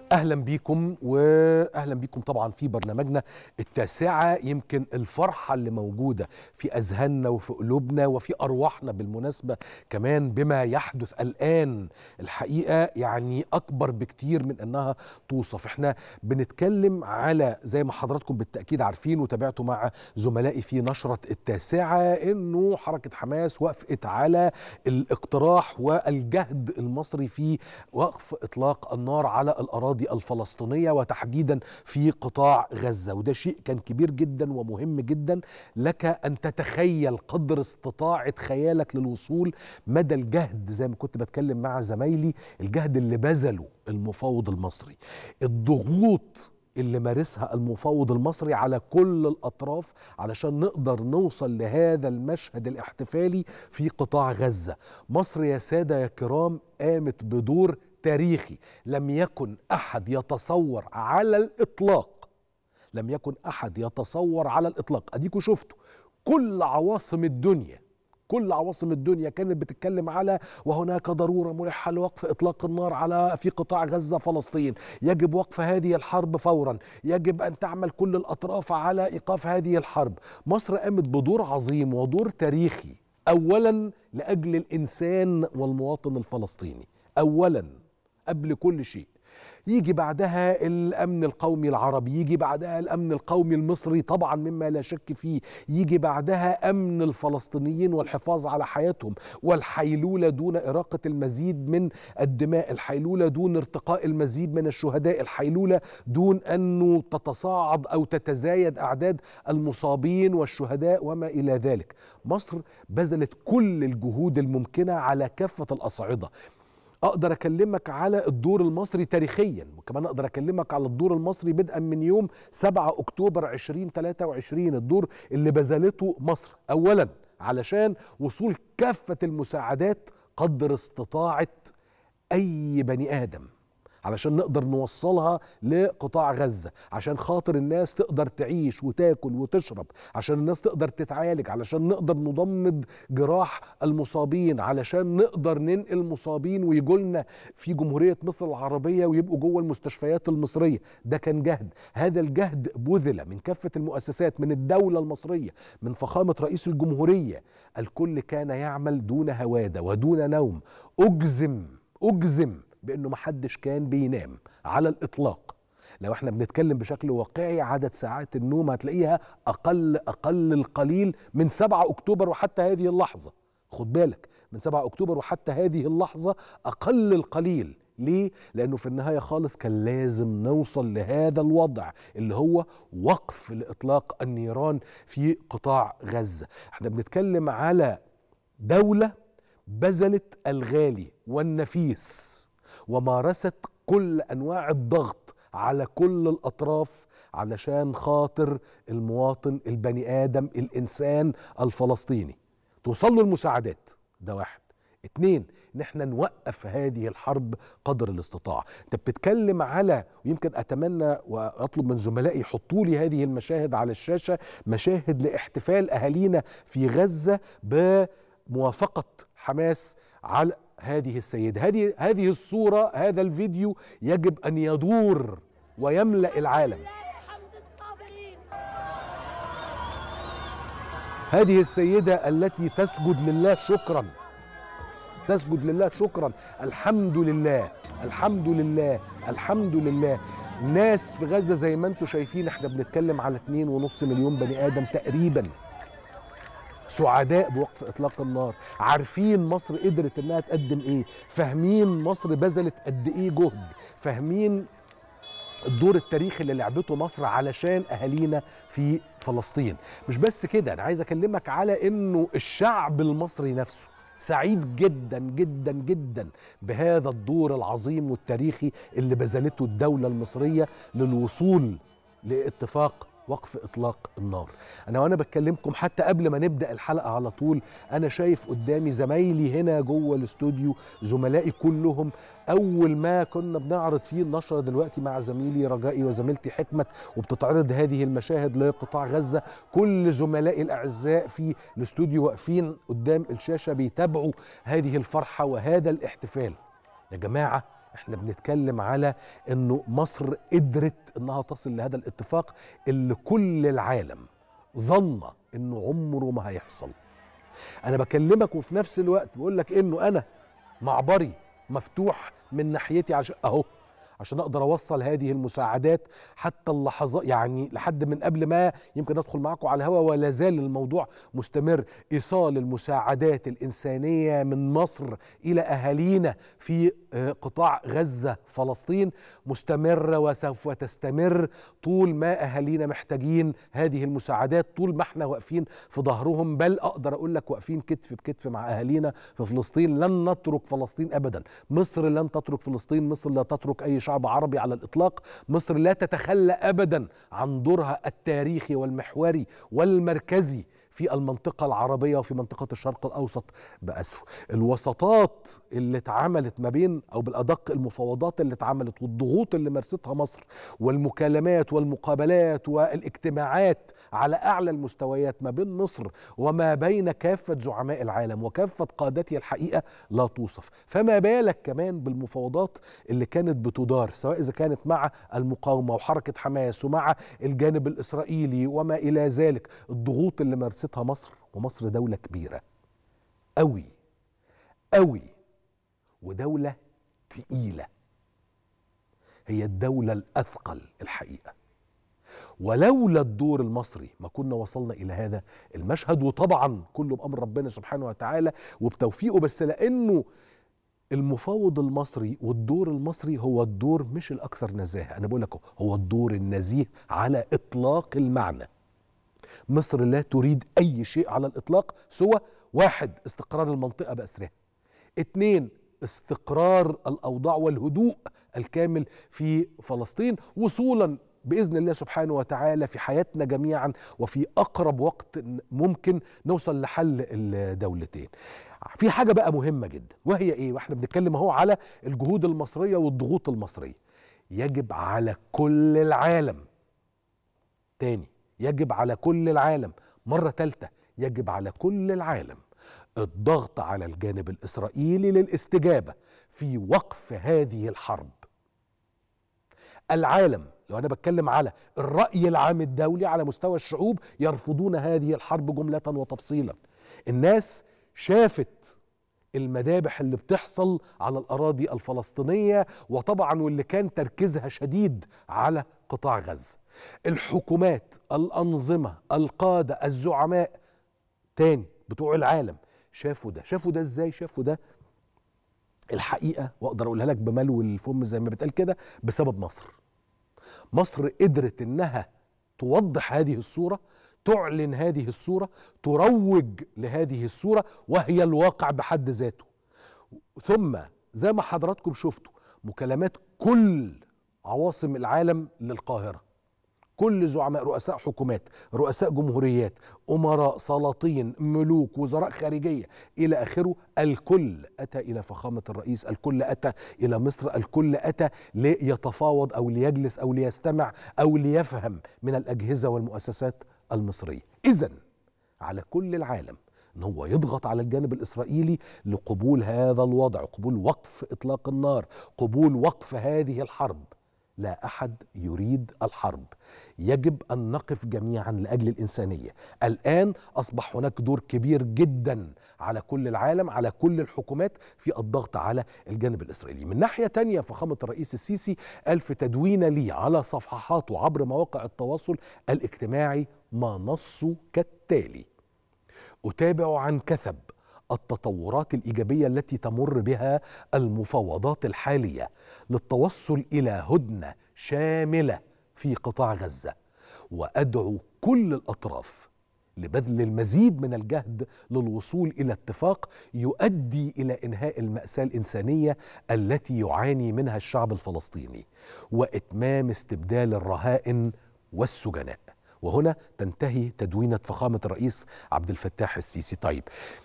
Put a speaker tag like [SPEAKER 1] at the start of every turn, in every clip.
[SPEAKER 1] اهلا بيكم واهلا بيكم طبعا في برنامجنا التاسعه يمكن الفرحه اللي موجوده في اذهاننا وفي قلوبنا وفي ارواحنا بالمناسبه كمان بما يحدث الان الحقيقه يعني اكبر بكتير من انها توصف احنا بنتكلم على زي ما حضراتكم بالتاكيد عارفين وتابعتوا مع زملائي في نشره التاسعه انه حركه حماس وافقت على الاقتراح والجهد المصري في وقف اطلاق النار على الاراضي الفلسطينيه وتحديدا في قطاع غزه وده شيء كان كبير جدا ومهم جدا لك ان تتخيل قدر استطاعه خيالك للوصول مدى الجهد زي ما كنت بتكلم مع زمايلي الجهد اللي بذله المفاوض المصري الضغوط اللي مارسها المفاوض المصري على كل الاطراف علشان نقدر نوصل لهذا المشهد الاحتفالي في قطاع غزه مصر يا ساده يا كرام قامت بدور تاريخي لم يكن احد يتصور على الاطلاق لم يكن احد يتصور على الاطلاق اديكوا شفتوا كل عواصم الدنيا كل عواصم الدنيا كانت بتتكلم على وهناك ضروره ملحه لوقف اطلاق النار على في قطاع غزه فلسطين، يجب وقف هذه الحرب فورا، يجب ان تعمل كل الاطراف على ايقاف هذه الحرب، مصر قامت بدور عظيم ودور تاريخي، اولا لاجل الانسان والمواطن الفلسطيني، اولا قبل كل شيء يجي بعدها الامن القومي العربي يجي بعدها الامن القومي المصري طبعا مما لا شك فيه يجي بعدها امن الفلسطينيين والحفاظ على حياتهم والحيلوله دون اراقه المزيد من الدماء الحيلوله دون ارتقاء المزيد من الشهداء الحيلوله دون انه تتصاعد او تتزايد اعداد المصابين والشهداء وما الى ذلك مصر بذلت كل الجهود الممكنه على كافه الاصعده اقدر اكلمك على الدور المصري تاريخيا وكمان اقدر اكلمك على الدور المصري بدءا من يوم 7 اكتوبر 2023 الدور اللي بذلته مصر اولا علشان وصول كافه المساعدات قدر استطاعه اي بني ادم علشان نقدر نوصلها لقطاع غزة عشان خاطر الناس تقدر تعيش وتاكل وتشرب عشان الناس تقدر تتعالج علشان نقدر نضمد جراح المصابين علشان نقدر ننقل مصابين ويجولنا في جمهورية مصر العربية ويبقوا جوه المستشفيات المصرية ده كان جهد هذا الجهد بذل من كافة المؤسسات من الدولة المصرية من فخامة رئيس الجمهورية الكل كان يعمل دون هوادة ودون نوم أجزم أجزم بانه محدش كان بينام على الاطلاق لو احنا بنتكلم بشكل واقعي عدد ساعات النوم هتلاقيها اقل اقل القليل من 7 اكتوبر وحتى هذه اللحظه خد بالك من 7 اكتوبر وحتى هذه اللحظه اقل القليل ليه؟ لأنه في النهاية خالص كان لازم نوصل لهذا الوضع اللي هو وقف لإطلاق النيران في قطاع غزة احنا بنتكلم على دولة بذلت الغالي والنفيس ومارست كل انواع الضغط على كل الاطراف علشان خاطر المواطن البني ادم الانسان الفلسطيني توصل له المساعدات ده واحد اتنين ان احنا نوقف هذه الحرب قدر الاستطاعه انت بتتكلم على ويمكن اتمنى واطلب من زملائي يحطوا لي هذه المشاهد على الشاشه مشاهد لاحتفال اهالينا في غزه بموافقه حماس على هذه السيدة هذه هذه الصورة هذا الفيديو يجب أن يدور ويملأ العالم هذه السيدة التي تسجد لله شكرا تسجد لله شكرا الحمد لله الحمد لله الحمد لله ناس في غزة زي ما انتم شايفين احنا بنتكلم على 2.5 مليون بني آدم تقريبا سعداء بوقف اطلاق النار عارفين مصر قدرت انها تقدم ايه فاهمين مصر بذلت قد ايه جهد فاهمين الدور التاريخي اللي لعبته مصر علشان اهالينا في فلسطين مش بس كده انا عايز اكلمك على انه الشعب المصري نفسه سعيد جدا جدا جدا بهذا الدور العظيم والتاريخي اللي بذلته الدولة المصرية للوصول لاتفاق وقف اطلاق النار انا وانا بتكلمكم حتى قبل ما نبدا الحلقه على طول انا شايف قدامي زمايلي هنا جوه الاستوديو زملائي كلهم اول ما كنا بنعرض فيه النشره دلوقتي مع زميلي رجائي وزميلتي حكمت وبتتعرض هذه المشاهد لقطاع غزه كل زملائي الاعزاء في الاستوديو واقفين قدام الشاشه بيتابعوا هذه الفرحه وهذا الاحتفال يا جماعه احنا بنتكلم على انه مصر قدرت انها تصل لهذا الاتفاق اللي كل العالم ظن انه عمره ما هيحصل انا بكلمك وفي نفس الوقت بقول لك انه انا معبري مفتوح من ناحيتي عشان اهو عشان اقدر اوصل هذه المساعدات حتى اللحظات يعني لحد من قبل ما يمكن ادخل معاكم على الهواء ولا زال الموضوع مستمر ايصال المساعدات الانسانيه من مصر الى اهالينا في قطاع غزه فلسطين مستمره وسوف تستمر طول ما اهالينا محتاجين هذه المساعدات طول ما احنا واقفين في ظهرهم بل اقدر اقول لك واقفين كتف بكتف مع اهالينا في فلسطين لن نترك فلسطين ابدا مصر لن تترك فلسطين مصر لا تترك اي شعب عربي على الاطلاق مصر لا تتخلى ابدا عن دورها التاريخي والمحوري والمركزي في المنطقة العربية وفي منطقة الشرق الأوسط بأسره الوسطات اللي اتعملت ما بين أو بالأدق المفاوضات اللي اتعملت والضغوط اللي مارستها مصر والمكالمات والمقابلات والاجتماعات على أعلى المستويات ما بين مصر وما بين كافة زعماء العالم وكافة قادته الحقيقة لا توصف فما بالك كمان بالمفاوضات اللي كانت بتدار سواء إذا كانت مع المقاومة وحركة حماس ومع الجانب الإسرائيلي وما إلى ذلك الضغوط اللي مارستها مارستها مصر ومصر دولة كبيرة قوي قوي ودولة تقيلة هي الدولة الأثقل الحقيقة ولولا الدور المصري ما كنا وصلنا إلى هذا المشهد وطبعا كله بأمر ربنا سبحانه وتعالى وبتوفيقه بس لأنه المفاوض المصري والدور المصري هو الدور مش الأكثر نزاهة أنا بقول لك هو الدور النزيه على إطلاق المعنى مصر لا تريد أي شيء على الإطلاق سوى واحد استقرار المنطقة بأسرها اثنين استقرار الأوضاع والهدوء الكامل في فلسطين وصولا باذن الله سبحانه وتعالى في حياتنا جميعا وفي اقرب وقت ممكن نوصل لحل الدولتين. في حاجه بقى مهمه جدا وهي ايه؟ واحنا بنتكلم اهو على الجهود المصريه والضغوط المصريه. يجب على كل العالم تاني يجب على كل العالم مرة ثالثة يجب على كل العالم الضغط على الجانب الإسرائيلي للاستجابة في وقف هذه الحرب العالم لو أنا بتكلم على الرأي العام الدولي على مستوى الشعوب يرفضون هذه الحرب جملة وتفصيلا الناس شافت المذابح اللي بتحصل على الأراضي الفلسطينية وطبعا واللي كان تركيزها شديد على قطاع غزة الحكومات الأنظمة القادة الزعماء تاني بتوع العالم شافوا ده شافوا ده ازاي شافوا ده الحقيقة واقدر اقولها لك بملو الفم زي ما بتقال كده بسبب مصر مصر قدرت انها توضح هذه الصورة تعلن هذه الصورة تروج لهذه الصورة وهي الواقع بحد ذاته ثم زي ما حضراتكم شفتوا مكالمات كل عواصم العالم للقاهرة كل زعماء رؤساء حكومات رؤساء جمهوريات أمراء سلاطين ملوك وزراء خارجية إلى آخره الكل أتى إلى فخامة الرئيس الكل أتى إلى مصر الكل أتى ليتفاوض أو ليجلس أو ليستمع أو ليفهم من الأجهزة والمؤسسات المصرية إذا على كل العالم ان هو يضغط على الجانب الاسرائيلي لقبول هذا الوضع قبول وقف اطلاق النار قبول وقف هذه الحرب لا احد يريد الحرب يجب ان نقف جميعا لاجل الانسانيه الان اصبح هناك دور كبير جدا على كل العالم على كل الحكومات في الضغط على الجانب الاسرائيلي من ناحيه تانية فخامه الرئيس السيسي قال في تدوين لي على صفحاته عبر مواقع التواصل الاجتماعي ما نصه كالتالي اتابع عن كثب التطورات الايجابيه التي تمر بها المفاوضات الحاليه للتوصل الى هدنه شامله في قطاع غزه وادعو كل الاطراف لبذل المزيد من الجهد للوصول الى اتفاق يؤدي الى انهاء الماساه الانسانيه التي يعاني منها الشعب الفلسطيني واتمام استبدال الرهائن والسجناء وهنا تنتهي تدوينه فخامه الرئيس عبد الفتاح السيسي طيب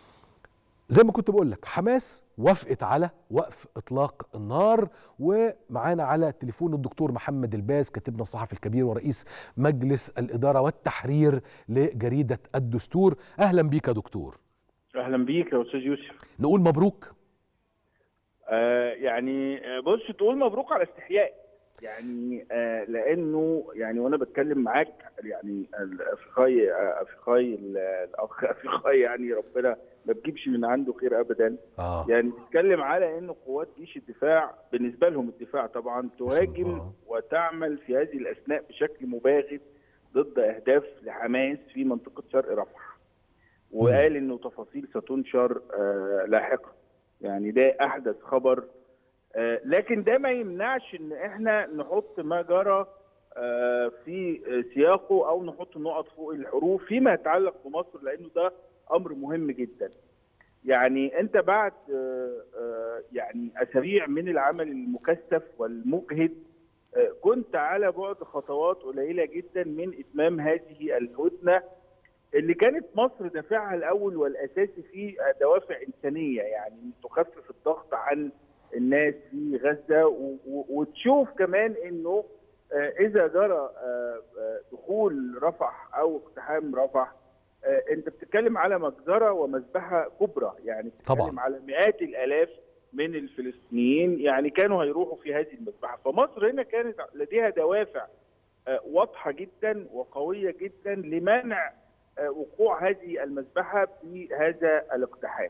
[SPEAKER 1] زي ما كنت بقول لك حماس وافقت على وقف اطلاق النار ومعانا على التليفون الدكتور محمد الباز كاتبنا الصحفي الكبير ورئيس مجلس الاداره والتحرير لجريده الدستور اهلا بيك يا دكتور
[SPEAKER 2] اهلا بيك يا استاذ يوسف
[SPEAKER 1] نقول مبروك
[SPEAKER 2] آه يعني آه، بص تقول مبروك على استحياء يعني آه لانه يعني وانا بتكلم معاك يعني الافريقاي آه، افريقاي ال- الاخ افريقاي يعني ربنا ما تجيبش من عنده خير ابدا
[SPEAKER 1] اه
[SPEAKER 2] يعني بتتكلم على ان قوات جيش الدفاع بالنسبه لهم الدفاع طبعا تهاجم
[SPEAKER 1] الله.
[SPEAKER 2] وتعمل في هذه الاثناء بشكل مباغت ضد اهداف لحماس في منطقه شرق رفح وقال انه تفاصيل ستنشر آه لاحقا يعني ده احدث خبر آه لكن ده ما يمنعش ان احنا نحط ما جرى آه في سياقه او نحط نقط فوق الحروف فيما يتعلق بمصر لانه ده امر مهم جدا يعني انت بعد آه، آه، يعني اسابيع من العمل المكثف والمجهد آه، كنت على بعد خطوات قليله جدا من اتمام هذه الهدنه اللي كانت مصر دافعها الاول والاساسي في دوافع انسانيه يعني تخفف الضغط عن الناس في غزه و- و- وتشوف كمان انه آه، اذا جرى آه، آه، دخول رفح او اقتحام رفح آه، انت بتتكلم على مجزره ومذبحه كبرى يعني بتتكلم
[SPEAKER 1] طبعاً.
[SPEAKER 2] على مئات الالاف من الفلسطينيين يعني كانوا هيروحوا في هذه المذبحه فمصر هنا كانت لديها دوافع آه، واضحه جدا وقويه جدا لمنع آه، وقوع هذه المذبحه في هذا الاقتحام.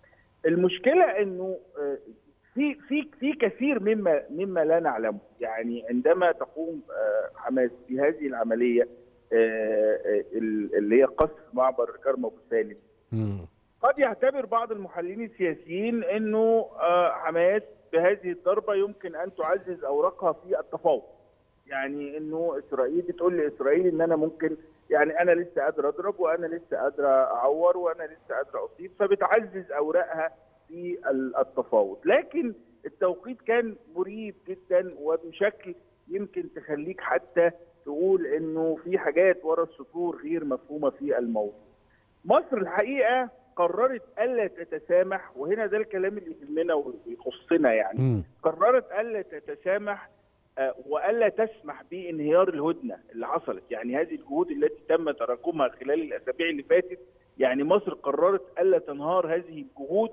[SPEAKER 2] المشكله انه آه، في في في كثير مما مما لا نعلمه يعني عندما تقوم آه، حماس بهذه العمليه آه، آه، اللي هي قصف معبر كرم ابو سالم
[SPEAKER 1] مم.
[SPEAKER 2] قد يعتبر بعض المحللين السياسيين انه آه، حماس بهذه الضربه يمكن ان تعزز اوراقها في التفاوض. يعني انه اسرائيل بتقول لاسرائيل ان انا ممكن يعني انا لسه قادر اضرب وانا لسه قادر اعور وانا لسه قادر اصيب فبتعزز اوراقها في ال- التفاوض، لكن التوقيت كان مريب جدا وبشكل يمكن تخليك حتى تقول انه في حاجات ورا السطور غير مفهومه في الموضوع. مصر الحقيقه قررت الا تتسامح وهنا ده الكلام اللي يهمنا ويخصنا يعني
[SPEAKER 1] مم.
[SPEAKER 2] قررت الا تتسامح آه، والا تسمح بانهيار الهدنه اللي حصلت يعني هذه الجهود التي تم تراكمها خلال الاسابيع اللي فاتت يعني مصر قررت الا تنهار هذه الجهود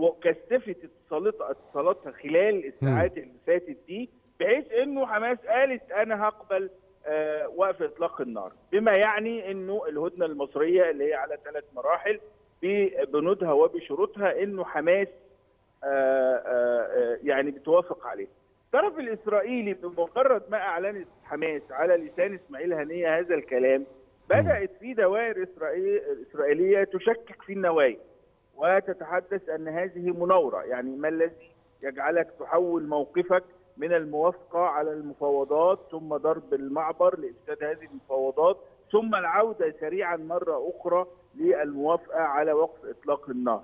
[SPEAKER 2] وكثفت اتصالاتها اتصالاتها خلال الساعات اللي فاتت دي بحيث انه حماس قالت انا هقبل آه، وقف اطلاق النار بما يعني انه الهدنه المصريه اللي هي على ثلاث مراحل ببنودها وبشروطها انه حماس آه، آه، آه، يعني بتوافق عليه. الطرف الاسرائيلي بمجرد ما اعلنت حماس على لسان اسماعيل هنيه هذا الكلام بدات في دوائر إسرائيل- اسرائيليه تشكك في النوايا وتتحدث ان هذه مناوره يعني ما الذي يجعلك تحول موقفك من الموافقه على المفاوضات ثم ضرب المعبر لافساد هذه المفاوضات ثم العوده سريعا مره اخرى للموافقه على وقف اطلاق النار.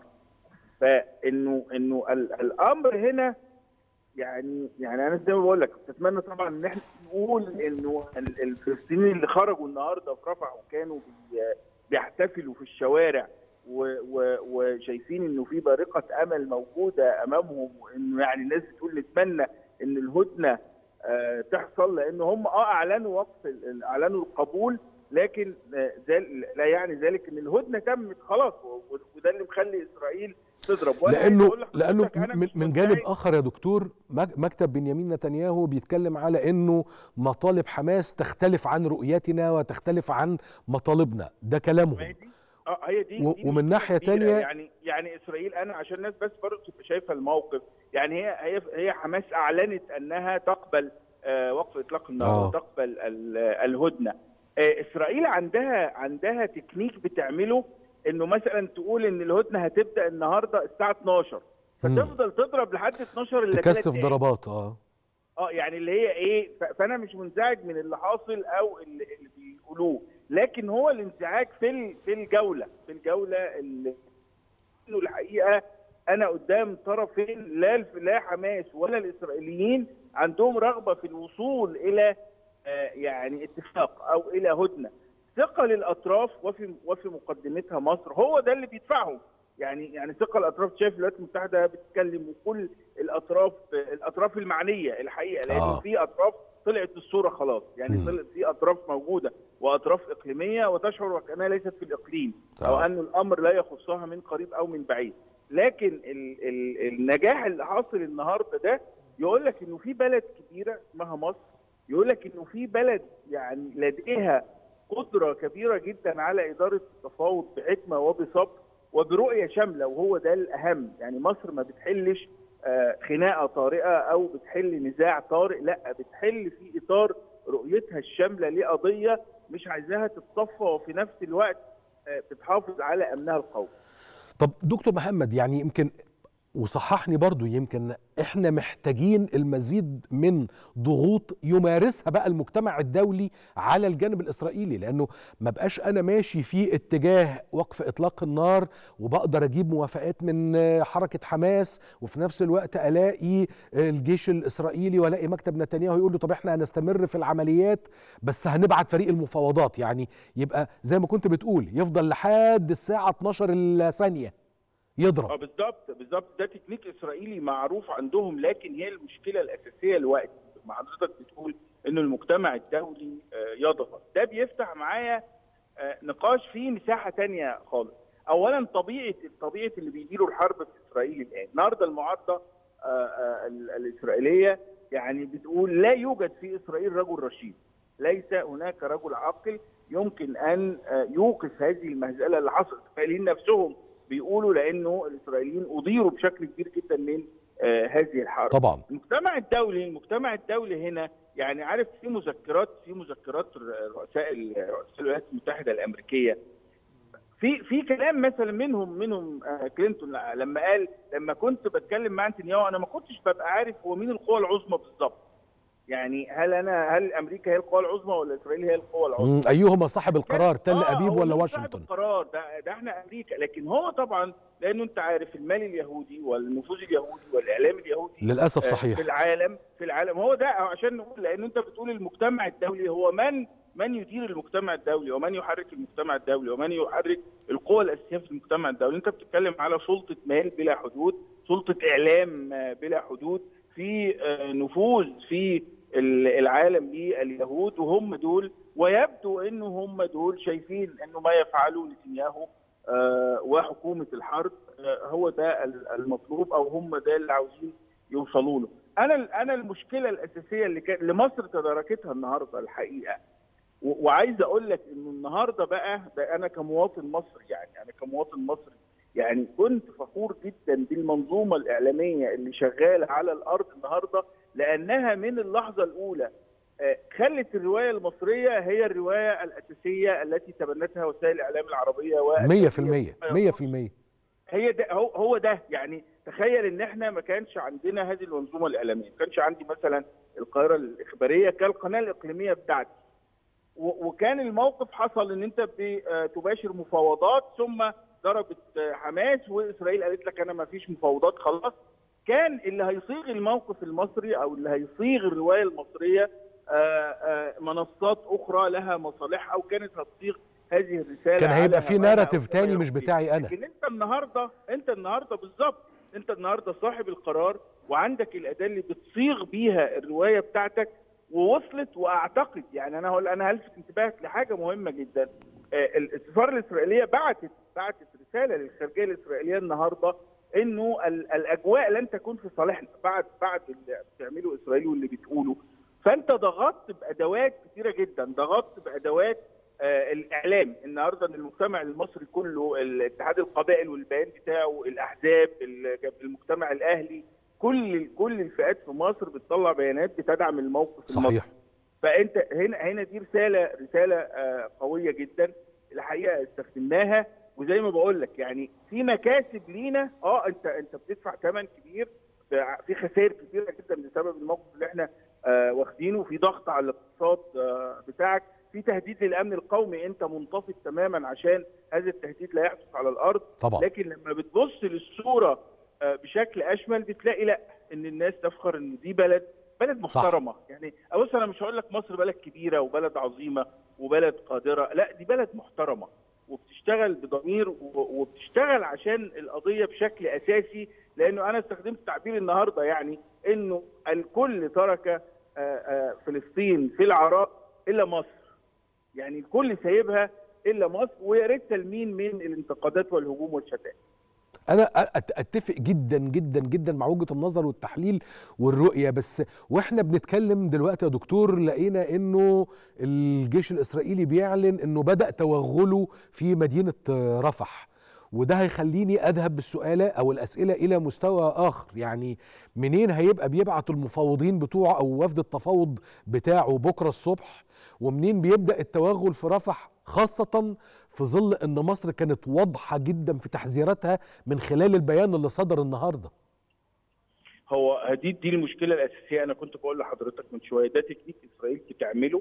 [SPEAKER 2] فانه انه ال- الامر هنا يعني يعني انا زي ما بقول لك اتمنى طبعا ان احنا نقول انه ال- الفلسطينيين اللي خرجوا النهارده في رفح وكانوا بي- بيحتفلوا في الشوارع و- و- وشايفين انه في بارقه امل موجوده امامهم وانه يعني الناس بتقول نتمنى ان الهدنه آه، تحصل لان هم اه اعلنوا وقف ال- اعلنوا القبول لكن آه، ذل- لا يعني ذلك ان الهدنه تمت خلاص و- وده اللي مخلي اسرائيل تضرب وأنا عايز
[SPEAKER 1] لانه
[SPEAKER 2] أقول لحضرتك
[SPEAKER 1] لانه
[SPEAKER 2] أنا
[SPEAKER 1] من,
[SPEAKER 2] مش
[SPEAKER 1] من جانب
[SPEAKER 2] منزعج.
[SPEAKER 1] اخر يا دكتور مك- مكتب بنيامين نتنياهو بيتكلم على انه مطالب حماس تختلف عن رؤيتنا وتختلف عن مطالبنا ده
[SPEAKER 2] ما هي
[SPEAKER 1] كلامهم
[SPEAKER 2] دي اه هي دي,
[SPEAKER 1] و-
[SPEAKER 2] دي
[SPEAKER 1] ومن
[SPEAKER 2] مشكلة
[SPEAKER 1] ناحية
[SPEAKER 2] كبيرة.
[SPEAKER 1] تانية-
[SPEAKER 2] يعني يعني اسرائيل انا عشان الناس بس برضه تبقى شايفه الموقف يعني هي هي هي حماس اعلنت انها تقبل آه وقف اطلاق النار
[SPEAKER 1] آه.
[SPEAKER 2] وتقبل ال- الهدنه آه اسرائيل عندها عندها تكنيك بتعمله انه مثلا تقول ان الهدنه هتبدا النهارده الساعه 12
[SPEAKER 1] مم.
[SPEAKER 2] فتفضل تضرب لحد 12 الا
[SPEAKER 1] تكثف
[SPEAKER 2] تلات دقايق.
[SPEAKER 1] ضربات اه
[SPEAKER 2] اه يعني اللي هي ايه ف- فانا مش منزعج من اللي حاصل او اللي, اللي بيقولوه لكن هو الانزعاج في ال- في الجوله في الجوله اللي انه الحقيقه انا قدام طرفين لا الف- لا حماس ولا الاسرائيليين عندهم رغبه في الوصول الى آه، يعني اتفاق او الى هدنه ثقه للاطراف وفي وفي مقدمتها مصر هو ده اللي بيدفعهم يعني يعني ثقه الاطراف شايف الولايات المتحده بتتكلم وكل الاطراف الاطراف المعنيه الحقيقه لانه
[SPEAKER 1] آه.
[SPEAKER 2] في اطراف طلعت الصوره خلاص يعني
[SPEAKER 1] مم.
[SPEAKER 2] طلعت في اطراف موجوده واطراف اقليميه وتشعر وكانها ليست في الاقليم او
[SPEAKER 1] آه.
[SPEAKER 2] ان الامر لا يخصها من قريب او من بعيد لكن ال ال النجاح اللي حاصل النهارده ده يقول لك انه في بلد كبيره اسمها مصر يقول لك انه في بلد يعني لديها قدره كبيره جدا على اداره التفاوض بحكمه وبصبر وبرؤيه شامله وهو ده الاهم يعني مصر ما بتحلش خناقه طارئه او بتحل نزاع طارئ لا بتحل في اطار رؤيتها الشامله لقضيه مش عايزاها تتصفى وفي نفس الوقت بتحافظ على امنها القومي.
[SPEAKER 1] طب دكتور محمد يعني يمكن وصححني برضو يمكن احنا محتاجين المزيد من ضغوط يمارسها بقى المجتمع الدولي على الجانب الاسرائيلي لانه ما بقاش انا ماشي في اتجاه وقف اطلاق النار وبقدر اجيب موافقات من حركه حماس وفي نفس الوقت الاقي الجيش الاسرائيلي والاقي مكتب نتنياهو يقول له طب احنا هنستمر في العمليات بس هنبعت فريق المفاوضات يعني يبقى زي ما كنت بتقول يفضل لحد الساعه 12 الثانيه يضرب
[SPEAKER 2] اه بالظبط بالظبط ده تكنيك اسرائيلي معروف عندهم لكن هي المشكله الاساسيه الوقت ما حضرتك بتقول انه المجتمع الدولي يضغط ده بيفتح معايا نقاش فيه مساحه تانية خالص اولا طبيعه طبيعه اللي بيديروا الحرب في اسرائيل الان النهارده المعارضه الاسرائيليه يعني بتقول لا يوجد في اسرائيل رجل رشيد ليس هناك رجل عاقل يمكن ان يوقف هذه المهزله اللي حصلت الاسرائيليين نفسهم بيقولوا لانه الاسرائيليين اضيروا بشكل كبير جدا من آه هذه الحرب
[SPEAKER 1] طبعا
[SPEAKER 2] المجتمع الدولي المجتمع الدولي هنا يعني عارف في مذكرات في مذكرات رؤساء رؤساء الولايات المتحده الامريكيه في في كلام مثلا منهم منهم آه كلينتون لما قال لما كنت بتكلم مع نتنياهو انا ما كنتش ببقى عارف هو مين القوى العظمى بالظبط يعني هل انا هل امريكا هي القوى العظمى ولا اسرائيل هي القوى العظمى؟
[SPEAKER 1] ايهما صاحب القرار تل
[SPEAKER 2] آه
[SPEAKER 1] ابيب ولا واشنطن؟
[SPEAKER 2] صاحب القرار ده ده احنا امريكا لكن هو طبعا لانه انت عارف المال اليهودي والنفوذ اليهودي والاعلام اليهودي
[SPEAKER 1] للاسف صحيح
[SPEAKER 2] في العالم في العالم هو ده عشان نقول لانه انت بتقول المجتمع الدولي هو من من يدير المجتمع الدولي ومن يحرك المجتمع الدولي ومن يحرك القوى الاساسيه في المجتمع الدولي انت بتتكلم على سلطه مال بلا حدود سلطه اعلام بلا حدود في نفوذ في العالم لليهود وهم دول ويبدو انه هم دول شايفين انه ما يفعله نتنياهو وحكومه الحرب هو ده المطلوب او هم ده اللي عاوزين يوصلوا له. انا انا المشكله الاساسيه اللي كان لمصر تداركتها النهارده الحقيقه وعايز اقول لك انه النهارده بقى ده انا كمواطن مصري يعني انا كمواطن مصري يعني كنت فخور جدا بالمنظومه الاعلاميه اللي شغاله على الارض النهارده لانها من اللحظه الاولى خلت الروايه المصريه هي الروايه الاساسيه التي تبنتها وسائل الاعلام العربيه و
[SPEAKER 1] 100% 100%
[SPEAKER 2] هي ده هو هو ده يعني تخيل ان احنا ما كانش عندنا هذه المنظومه الاعلاميه، ما كانش عندي مثلا القاهره الاخباريه كالقناه الاقليميه بتاعتي. وكان الموقف حصل ان انت بتباشر مفاوضات ثم ضربت حماس واسرائيل قالت لك انا ما فيش مفاوضات خلاص كان اللي هيصيغ الموقف المصري او اللي هيصيغ الروايه المصريه آآ آآ منصات اخرى لها مصالحها او كانت هتصيغ هذه الرساله
[SPEAKER 1] كان هيبقى في ناراتيف تاني مش بتاعي انا
[SPEAKER 2] لكن انت النهارده انت النهارده بالظبط انت النهارده صاحب القرار وعندك الاداه اللي بتصيغ بيها الروايه بتاعتك ووصلت واعتقد يعني انا هقول انا هلفت انتباهك لحاجه مهمه جدا السفاره الاسرائيليه بعتت بعتت رساله للخارجيه الاسرائيليه النهارده انه الاجواء لن تكون في صالحنا بعد بعد اللي بتعمله اسرائيل واللي بتقوله فانت ضغطت بادوات كثيره جدا ضغطت بادوات آه الاعلام النهارده ان المجتمع المصري كله الاتحاد القبائل والبيان بتاعه الاحزاب المجتمع الاهلي كل كل الفئات في مصر بتطلع بيانات بتدعم الموقف
[SPEAKER 1] صحيح
[SPEAKER 2] المصري فانت هنا هنا دي رساله رساله آه قويه جدا الحقيقه استخدمناها وزي ما بقول لك يعني في مكاسب لينا اه انت انت بتدفع ثمن كبير في خسائر كبيره جدا بسبب الموقف اللي احنا آه واخدينه في ضغط على الاقتصاد آه بتاعك في تهديد للامن القومي انت منتفض تماما عشان هذا التهديد لا يحدث على الارض
[SPEAKER 1] طبعا
[SPEAKER 2] لكن لما بتبص للصوره آه بشكل اشمل بتلاقي لا ان الناس تفخر ان دي بلد بلد محترمه صح. يعني بص انا مش هقول لك مصر بلد كبيره وبلد عظيمه وبلد قادره لا دي بلد محترمه وبتشتغل بضمير وبتشتغل عشان القضيه بشكل اساسي لانه انا استخدمت تعبير النهارده يعني انه الكل ترك فلسطين في العراء الا مصر يعني الكل سايبها الا مصر ويا ريت تلمين من الانتقادات والهجوم والشتائم
[SPEAKER 1] انا أت- اتفق جدا جدا جدا مع وجهه النظر والتحليل والرؤيه بس واحنا بنتكلم دلوقتي يا دكتور لقينا انه الجيش الاسرائيلي بيعلن انه بدا توغله في مدينه آه، رفح وده هيخليني اذهب بالسؤال او الاسئله الى مستوى اخر يعني منين هيبقى بيبعت المفاوضين بتوعه او وفد التفاوض بتاعه بكره الصبح ومنين بيبدا التوغل في رفح خاصه في ظل ان مصر كانت واضحه جدا في تحذيراتها من خلال البيان اللي صدر النهارده
[SPEAKER 2] هو دي دي المشكله الاساسيه انا كنت بقول لحضرتك من شويه ده تكنيك اسرائيل بتعمله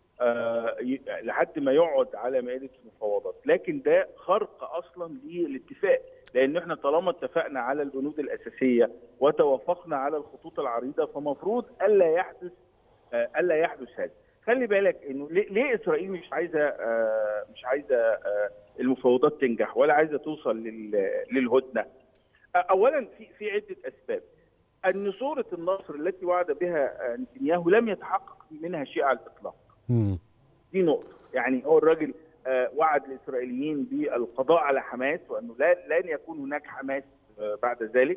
[SPEAKER 2] آه ي- لحد ما يقعد على مائده المفاوضات لكن ده خرق اصلا للاتفاق لان احنا طالما اتفقنا على البنود الاساسيه وتوافقنا على الخطوط العريضه فمفروض الا يحدث آه الا يحدث هذا خلي بالك انه ليه, ليه اسرائيل مش عايزه آه مش عايزه آه المفاوضات تنجح ولا عايزه توصل لل- للهدنه آه، اولا في في عده اسباب ان صوره النصر التي وعد بها آه، نتنياهو لم يتحقق منها شيء على الاطلاق
[SPEAKER 1] مم.
[SPEAKER 2] دي نقطه يعني هو الراجل آه، وعد الاسرائيليين بالقضاء على حماس وانه لا لن يكون هناك حماس آه، بعد ذلك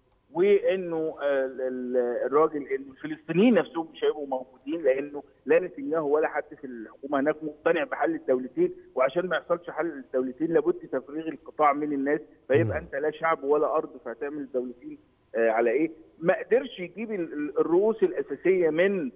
[SPEAKER 2] وانه آه، ال- ال- الراجل انه الفلسطينيين نفسهم مش هيبقوا موجودين لانه لا نتنياهو ولا حد في الحكومه هناك مقتنع بحل الدولتين وعشان ما يحصلش حل الدولتين لابد تفريغ القطاع من الناس فيبقى
[SPEAKER 1] مم.
[SPEAKER 2] انت لا شعب ولا ارض فهتعمل الدولتين آه، على ايه؟ ما قدرش يجيب ال- ال- الرؤوس الاساسيه من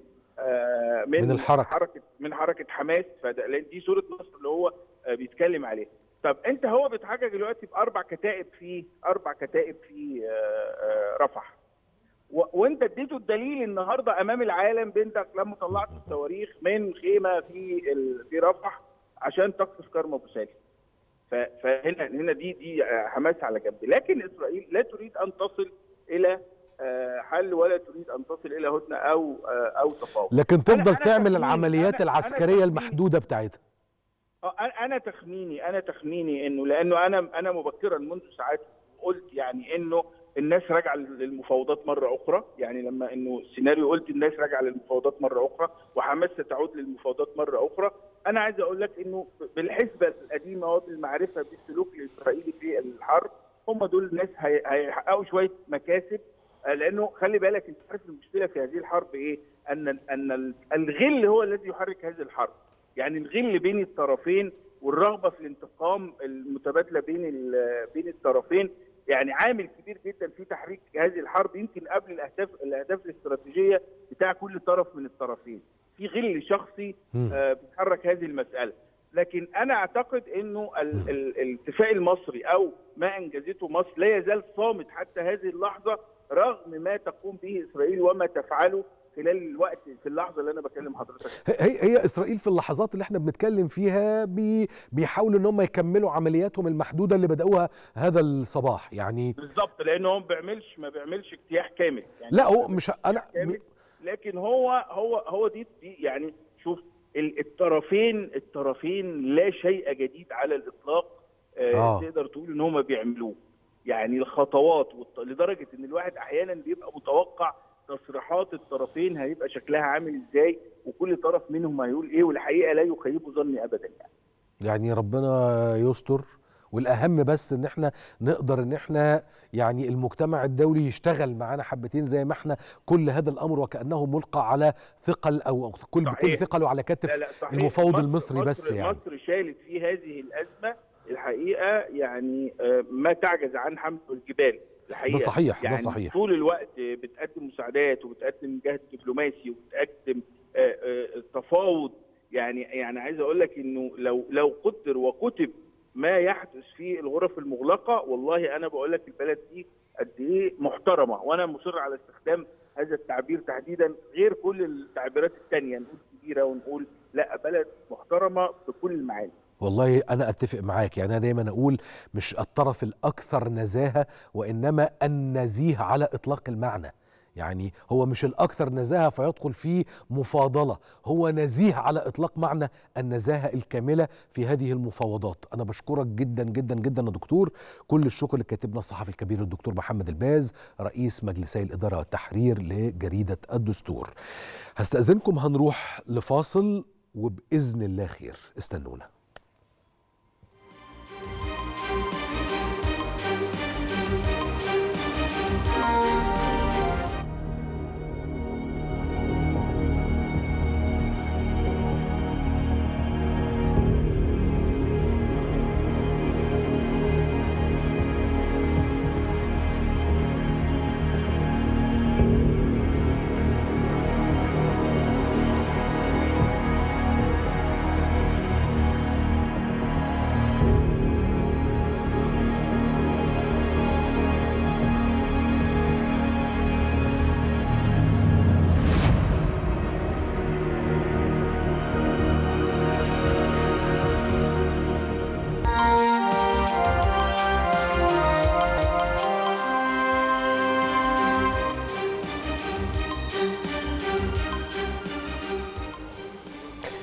[SPEAKER 2] آه، من,
[SPEAKER 1] من الحركة.
[SPEAKER 2] حركه من حركه حماس فده لأن دي صوره مصر اللي هو آه، بيتكلم عليها. طب انت هو بيتحجج دلوقتي باربع كتائب في اربع كتائب في آه، آه، رفح. و- وانت اديته الدليل النهارده امام العالم بنتك لما طلعت الصواريخ من خيمه في ال- في رفح عشان تقصف كرم ابو سالم. ف- فهنا هنا دي دي آه، حماس على جنب لكن اسرائيل لا تريد ان تصل الى آه، حل ولا تريد ان تصل الى هدنه او آه، او تفاوض
[SPEAKER 1] لكن تفضل
[SPEAKER 2] أنا
[SPEAKER 1] تعمل
[SPEAKER 2] تخميني-
[SPEAKER 1] العمليات
[SPEAKER 2] أنا- أنا
[SPEAKER 1] العسكريه
[SPEAKER 2] تخميني-
[SPEAKER 1] المحدوده بتاعتها
[SPEAKER 2] آه، أنا- انا تخميني انا تخميني انه لانه انا انا مبكرا منذ ساعات قلت يعني انه الناس راجعه للمفاوضات مره اخرى يعني لما انه السيناريو قلت الناس راجعه للمفاوضات مره اخرى وحماس ستعود للمفاوضات مره اخرى انا عايز اقول لك انه بالحسبه القديمه وبالمعرفه بالسلوك الاسرائيلي في الحرب هم دول الناس هي- هيحققوا شويه مكاسب آه، لانه خلي بالك انت عارف المشكله في هذه الحرب ايه؟ ان ان الغل هو الذي يحرك هذه الحرب يعني الغل بين الطرفين والرغبه في الانتقام المتبادله بين ال- بين الطرفين يعني عامل كبير جدا في تحريك هذه الحرب يمكن قبل الاهداف الاهداف الاستراتيجيه بتاع كل طرف من الطرفين في غل شخصي
[SPEAKER 1] مم.
[SPEAKER 2] آه، بيحرك هذه المساله لكن انا اعتقد انه ال- ال- الاتفاق المصري او ما انجزته مصر لا يزال صامت حتى هذه اللحظه رغم ما تقوم به اسرائيل وما تفعله خلال الوقت في اللحظه اللي انا بكلم حضرتك
[SPEAKER 1] هي هي اسرائيل في اللحظات اللي احنا بنتكلم فيها بي بيحاولوا ان هم يكملوا عملياتهم المحدوده اللي بداوها هذا الصباح يعني
[SPEAKER 2] بالظبط لانه هو ما بيعملش ما بيعملش اجتياح كامل يعني
[SPEAKER 1] لا هو مش انا
[SPEAKER 2] كامل لكن هو هو هو دي, دي يعني شوف ال- الطرفين الطرفين لا شيء جديد على الاطلاق آه
[SPEAKER 1] آه.
[SPEAKER 2] تقدر تقول ان هم بيعملوه يعني الخطوات والط... لدرجه ان الواحد احيانا بيبقى متوقع تصريحات الطرفين هيبقى شكلها عامل ازاي وكل طرف منهم هيقول ايه والحقيقه لا يخيب ظني ابدا يعني
[SPEAKER 1] يعني ربنا يستر والاهم بس ان احنا نقدر ان احنا يعني المجتمع الدولي يشتغل معانا حبتين زي ما احنا كل هذا الامر وكانه ملقى على ثقل او كل بكل
[SPEAKER 2] صحيح.
[SPEAKER 1] ثقله على كتف
[SPEAKER 2] لا لا صحيح
[SPEAKER 1] المفاوض
[SPEAKER 2] مصر-
[SPEAKER 1] المصري
[SPEAKER 2] مصر
[SPEAKER 1] بس يعني
[SPEAKER 2] مصر شالت في هذه الازمه الحقيقه يعني آه، ما تعجز عن حمل الجبال الحقيقه
[SPEAKER 1] ده صحيح
[SPEAKER 2] يعني
[SPEAKER 1] ده صحيح
[SPEAKER 2] طول الوقت بتقدم مساعدات وبتقدم جهد دبلوماسي وبتقدم آه، آه، تفاوض يعني يعني عايز اقول لك انه لو لو قدر وكتب ما يحدث في الغرف المغلقه والله انا بقول لك البلد دي قد ايه محترمه وانا مصر على استخدام هذا التعبير تحديدا غير كل التعبيرات الثانيه نقول كبيره ونقول لا بلد محترمه بكل المعاني
[SPEAKER 1] والله انا اتفق معاك يعني انا دايما اقول مش الطرف الاكثر نزاهه وانما النزيه على اطلاق المعنى يعني هو مش الاكثر نزاهه فيدخل فيه مفاضله هو نزيه على اطلاق معنى النزاهه الكامله في هذه المفاوضات انا بشكرك جدا جدا جدا يا دكتور كل الشكر لكاتبنا الصحفي الكبير الدكتور محمد الباز رئيس مجلسي الاداره والتحرير لجريده الدستور هستاذنكم هنروح لفاصل وباذن الله خير استنونا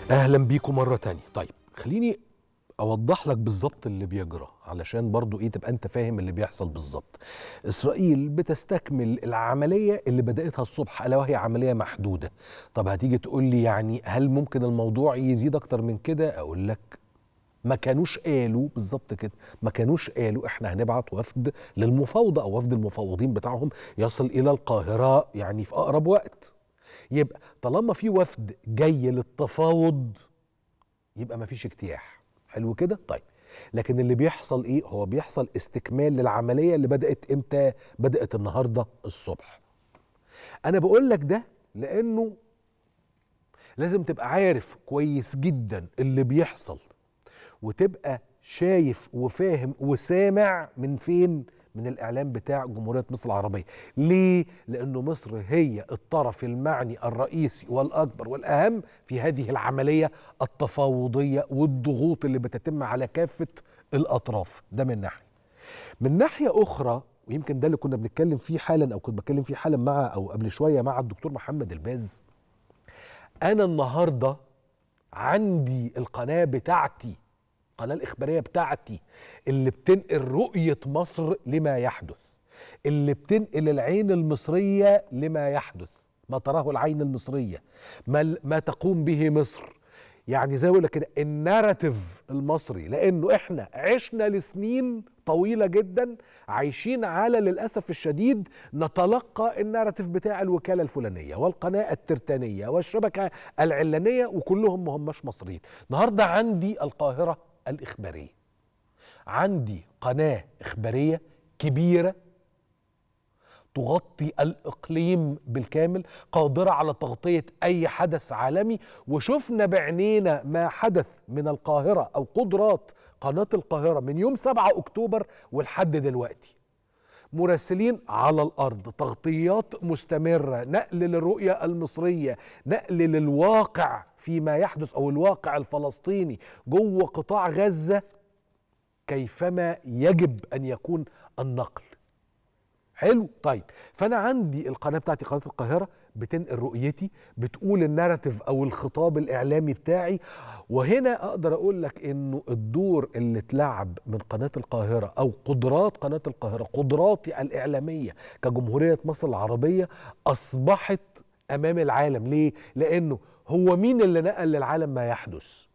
[SPEAKER 1] اهلا بيكم مره تانية طيب خليني اوضح لك بالظبط اللي بيجرى علشان برضو ايه تبقى انت فاهم اللي بيحصل بالظبط اسرائيل بتستكمل العمليه اللي بداتها الصبح الا وهي عمليه محدوده طب هتيجي تقول لي يعني هل ممكن الموضوع يزيد اكتر من كده اقول لك ما كانوش قالوا بالظبط كده ما كانوش قالوا احنا هنبعت وفد للمفاوضه او وفد المفاوضين بتاعهم يصل الى القاهره يعني في اقرب وقت يبقى طالما في وفد جاي للتفاوض يبقى ما فيش اجتياح حلو كده طيب لكن اللي بيحصل ايه هو بيحصل استكمال للعمليه اللي بدات امتى بدات النهارده الصبح انا بقول لك ده لانه لازم تبقى عارف كويس جدا اللي بيحصل وتبقى شايف وفاهم وسامع من فين من الاعلام بتاع جمهوريه مصر العربيه ليه لانه مصر هي الطرف المعني الرئيسي والاكبر والاهم في هذه العمليه التفاوضيه والضغوط اللي بتتم على كافه الاطراف ده من ناحيه من ناحيه اخرى ويمكن ده اللي كنا بنتكلم فيه حالا او كنت بتكلم فيه حالا مع او قبل شويه مع الدكتور محمد الباز انا النهارده عندي القناه بتاعتي القناه الاخباريه بتاعتي اللي بتنقل رؤيه مصر لما يحدث اللي بتنقل العين المصريه لما يحدث ما تراه العين المصريه ما ما تقوم به مصر يعني زي ما لك كده الناراتيف المصري لانه احنا عشنا لسنين طويله جدا عايشين على للاسف الشديد نتلقى الناراتيف بتاع الوكاله الفلانيه والقناه الترتانيه والشبكه العلانيه وكلهم ما هماش مصريين النهارده عندي القاهره الاخباريه عندي قناه اخباريه كبيره تغطي الاقليم بالكامل قادره على تغطيه اي حدث عالمي وشفنا بعينينا ما حدث من القاهره او قدرات قناه القاهره من يوم 7 اكتوبر ولحد دلوقتي مراسلين على الارض تغطيات مستمره نقل للرؤيه المصريه نقل للواقع فيما يحدث او الواقع الفلسطيني جوه قطاع غزه كيفما يجب ان يكون النقل حلو طيب فانا عندي القناه بتاعتي قناه القاهره بتنقل رؤيتي بتقول الناراتيف او الخطاب الاعلامي بتاعي وهنا اقدر اقول لك انه الدور اللي اتلعب من قناه القاهره او قدرات قناه القاهره قدراتي الاعلاميه كجمهوريه مصر العربيه اصبحت امام العالم ليه لانه هو مين اللي نقل للعالم ما يحدث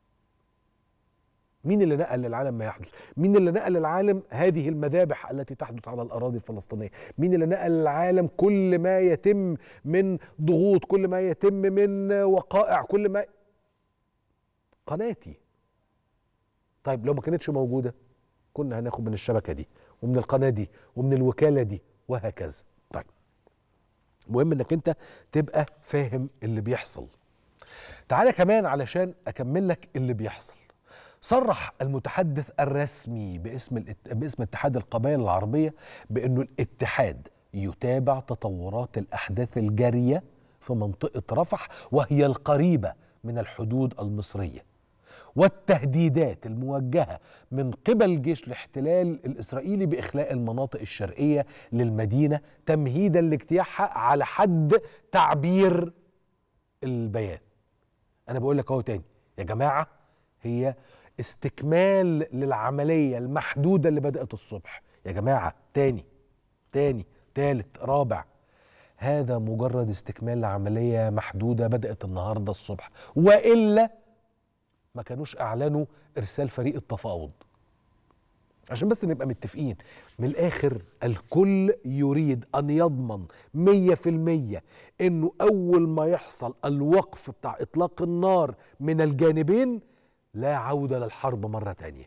[SPEAKER 1] مين اللي نقل للعالم ما يحدث مين اللي نقل للعالم هذه المذابح التي تحدث على الأراضي الفلسطينية مين اللي نقل للعالم كل ما يتم من ضغوط كل ما يتم من وقائع كل ما قناتي طيب لو ما كانتش موجودة كنا هناخد من الشبكة دي ومن القناة دي ومن الوكالة دي وهكذا طيب مهم انك انت تبقى فاهم اللي بيحصل تعالى كمان علشان اكمل لك اللي بيحصل صرح المتحدث الرسمي باسم الات... باسم اتحاد القبائل العربيه بانه الاتحاد يتابع تطورات الاحداث الجاريه في منطقه رفح وهي القريبه من الحدود المصريه والتهديدات الموجهه من قبل جيش الاحتلال الاسرائيلي باخلاء المناطق الشرقيه للمدينه تمهيدا لاجتياحها على حد تعبير البيان انا بقول لك اهو تاني يا جماعه هي استكمال للعمليه المحدوده اللي بدات الصبح يا جماعه تاني تاني تالت رابع هذا مجرد استكمال لعمليه محدوده بدات النهارده الصبح والا ما كانوش اعلنوا ارسال فريق التفاوض عشان بس نبقى متفقين من الاخر الكل يريد ان يضمن مية في المية انه اول ما يحصل الوقف بتاع اطلاق النار من الجانبين لا عودة للحرب مرة تانية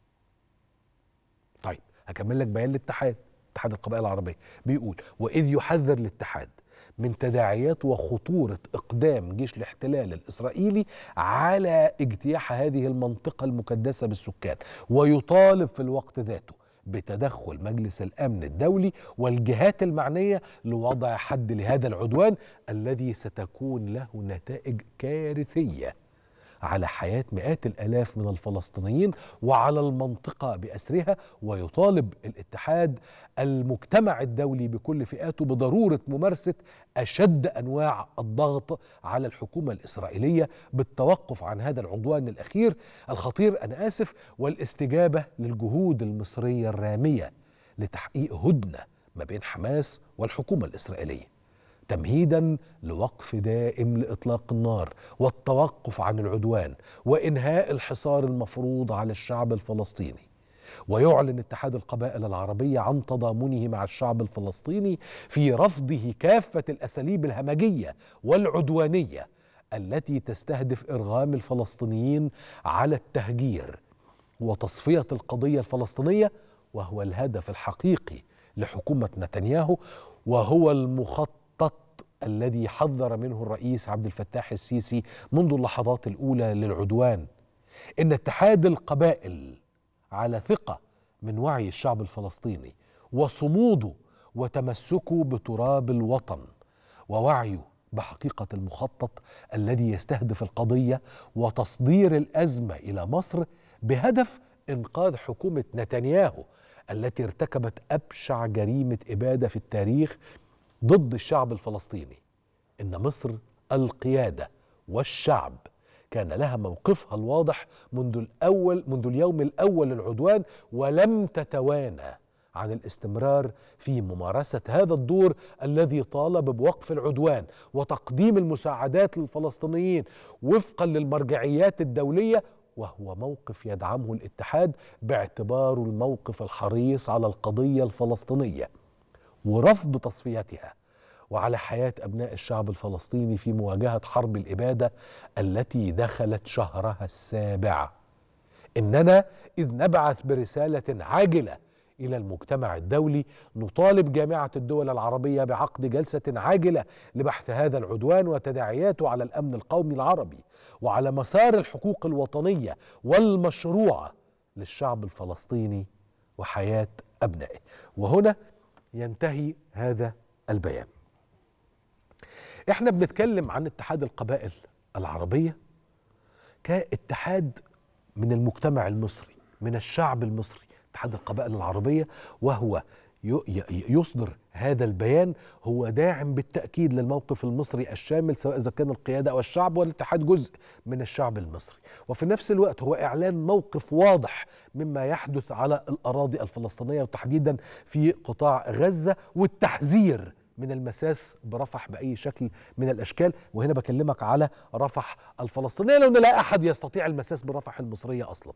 [SPEAKER 1] طيب هكمل لك بيان الاتحاد اتحاد القبائل العربية بيقول وإذ يحذر الاتحاد من تداعيات وخطورة إقدام جيش الاحتلال الإسرائيلي على اجتياح هذه المنطقة المكدسة بالسكان ويطالب في الوقت ذاته بتدخل مجلس الامن الدولي والجهات المعنيه لوضع حد لهذا العدوان الذي ستكون له نتائج كارثيه على حياة مئات الآلاف من الفلسطينيين وعلى المنطقة بأسرها ويطالب الاتحاد المجتمع الدولي بكل فئاته بضرورة ممارسة أشد أنواع الضغط على الحكومة الإسرائيلية بالتوقف عن هذا العدوان الأخير الخطير أنا آسف والاستجابة للجهود المصرية الرامية لتحقيق هدنة ما بين حماس والحكومة الإسرائيلية تمهيدا لوقف دائم لاطلاق النار والتوقف عن العدوان وانهاء الحصار المفروض على الشعب الفلسطيني ويعلن اتحاد القبائل العربيه عن تضامنه مع الشعب الفلسطيني في رفضه كافه الاساليب الهمجيه والعدوانيه التي تستهدف ارغام الفلسطينيين على التهجير وتصفيه القضيه الفلسطينيه وهو الهدف الحقيقي لحكومه نتنياهو وهو المخطط الذي حذر منه الرئيس عبد الفتاح السيسي منذ اللحظات الاولى للعدوان ان اتحاد القبائل على ثقه من وعي الشعب الفلسطيني وصموده وتمسكه بتراب الوطن ووعيه بحقيقه المخطط الذي يستهدف القضيه وتصدير الازمه الى مصر بهدف انقاذ حكومه نتنياهو التي ارتكبت ابشع جريمه اباده في التاريخ ضد الشعب الفلسطيني ان مصر القياده والشعب كان لها موقفها الواضح منذ الاول منذ اليوم الاول للعدوان ولم تتوانى عن الاستمرار في ممارسه هذا الدور الذي طالب بوقف العدوان وتقديم المساعدات للفلسطينيين وفقا للمرجعيات الدوليه وهو موقف يدعمه الاتحاد باعتباره الموقف الحريص على القضيه الفلسطينيه ورفض تصفيتها وعلى حياه ابناء الشعب الفلسطيني في مواجهه حرب الاباده التي دخلت شهرها السابع اننا اذ نبعث برساله عاجله الى المجتمع الدولي نطالب جامعه الدول العربيه بعقد جلسه عاجله لبحث هذا العدوان وتداعياته على الامن القومي العربي وعلى مسار الحقوق الوطنيه والمشروعه للشعب الفلسطيني وحياه ابنائه وهنا ينتهي هذا البيان احنا بنتكلم عن اتحاد القبائل العربيه كاتحاد من المجتمع المصري من الشعب المصري اتحاد القبائل العربيه وهو يصدر هذا البيان هو داعم بالتاكيد للموقف المصري الشامل سواء اذا كان القياده او الشعب والاتحاد جزء من الشعب المصري وفي نفس الوقت هو اعلان موقف واضح مما يحدث على الاراضي الفلسطينيه وتحديدا في قطاع غزه والتحذير من المساس برفح باي شكل من الاشكال وهنا بكلمك على رفح الفلسطينيه لان لا احد يستطيع المساس برفح المصريه اصلا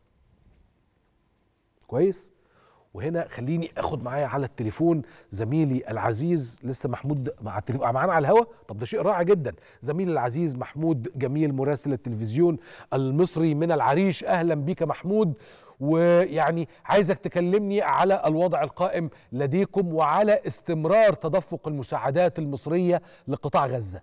[SPEAKER 1] كويس وهنا خليني اخد معايا على التليفون زميلي العزيز لسه محمود مع التليفون معانا على الهوا طب ده شيء رائع جدا زميلي العزيز محمود جميل مراسل التلفزيون المصري من العريش اهلا بك محمود ويعني عايزك تكلمني على الوضع القائم لديكم وعلى استمرار تدفق المساعدات المصريه لقطاع غزه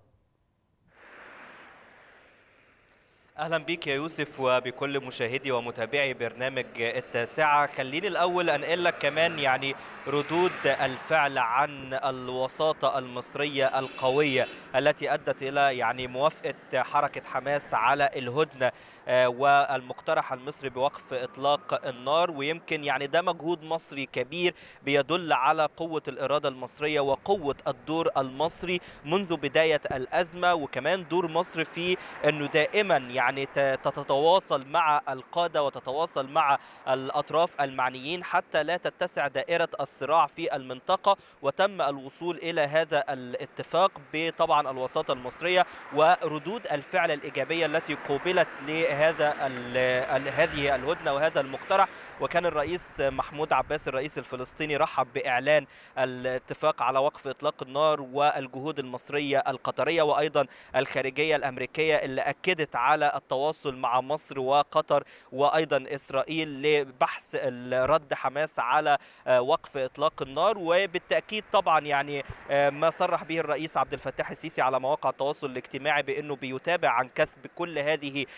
[SPEAKER 3] اهلا بيك يا يوسف وبكل مشاهدي ومتابعي برنامج التاسعه خليني الاول انقل لك كمان يعني ردود الفعل عن الوساطه المصريه القويه التي ادت الى يعني موافقه حركه حماس على الهدنه والمقترح المصري بوقف اطلاق النار ويمكن يعني ده مجهود مصري كبير بيدل على قوه الاراده المصريه وقوه الدور المصري منذ بدايه الازمه وكمان دور مصر في انه دائما يعني تتواصل مع القاده وتتواصل مع الاطراف المعنيين حتى لا تتسع دائره الصراع في المنطقه وتم الوصول الى هذا الاتفاق بطبعا الوساطه المصريه وردود الفعل الايجابيه التي قوبلت هذا هذه الهدنه وهذا المقترح وكان الرئيس محمود عباس الرئيس الفلسطيني رحب باعلان الاتفاق على وقف اطلاق النار والجهود المصريه القطريه وايضا الخارجيه الامريكيه اللي اكدت على التواصل مع مصر وقطر وايضا اسرائيل لبحث رد حماس على وقف اطلاق النار وبالتاكيد طبعا يعني ما صرح به الرئيس عبد الفتاح السيسي على مواقع التواصل الاجتماعي بانه بيتابع عن كثب كل هذه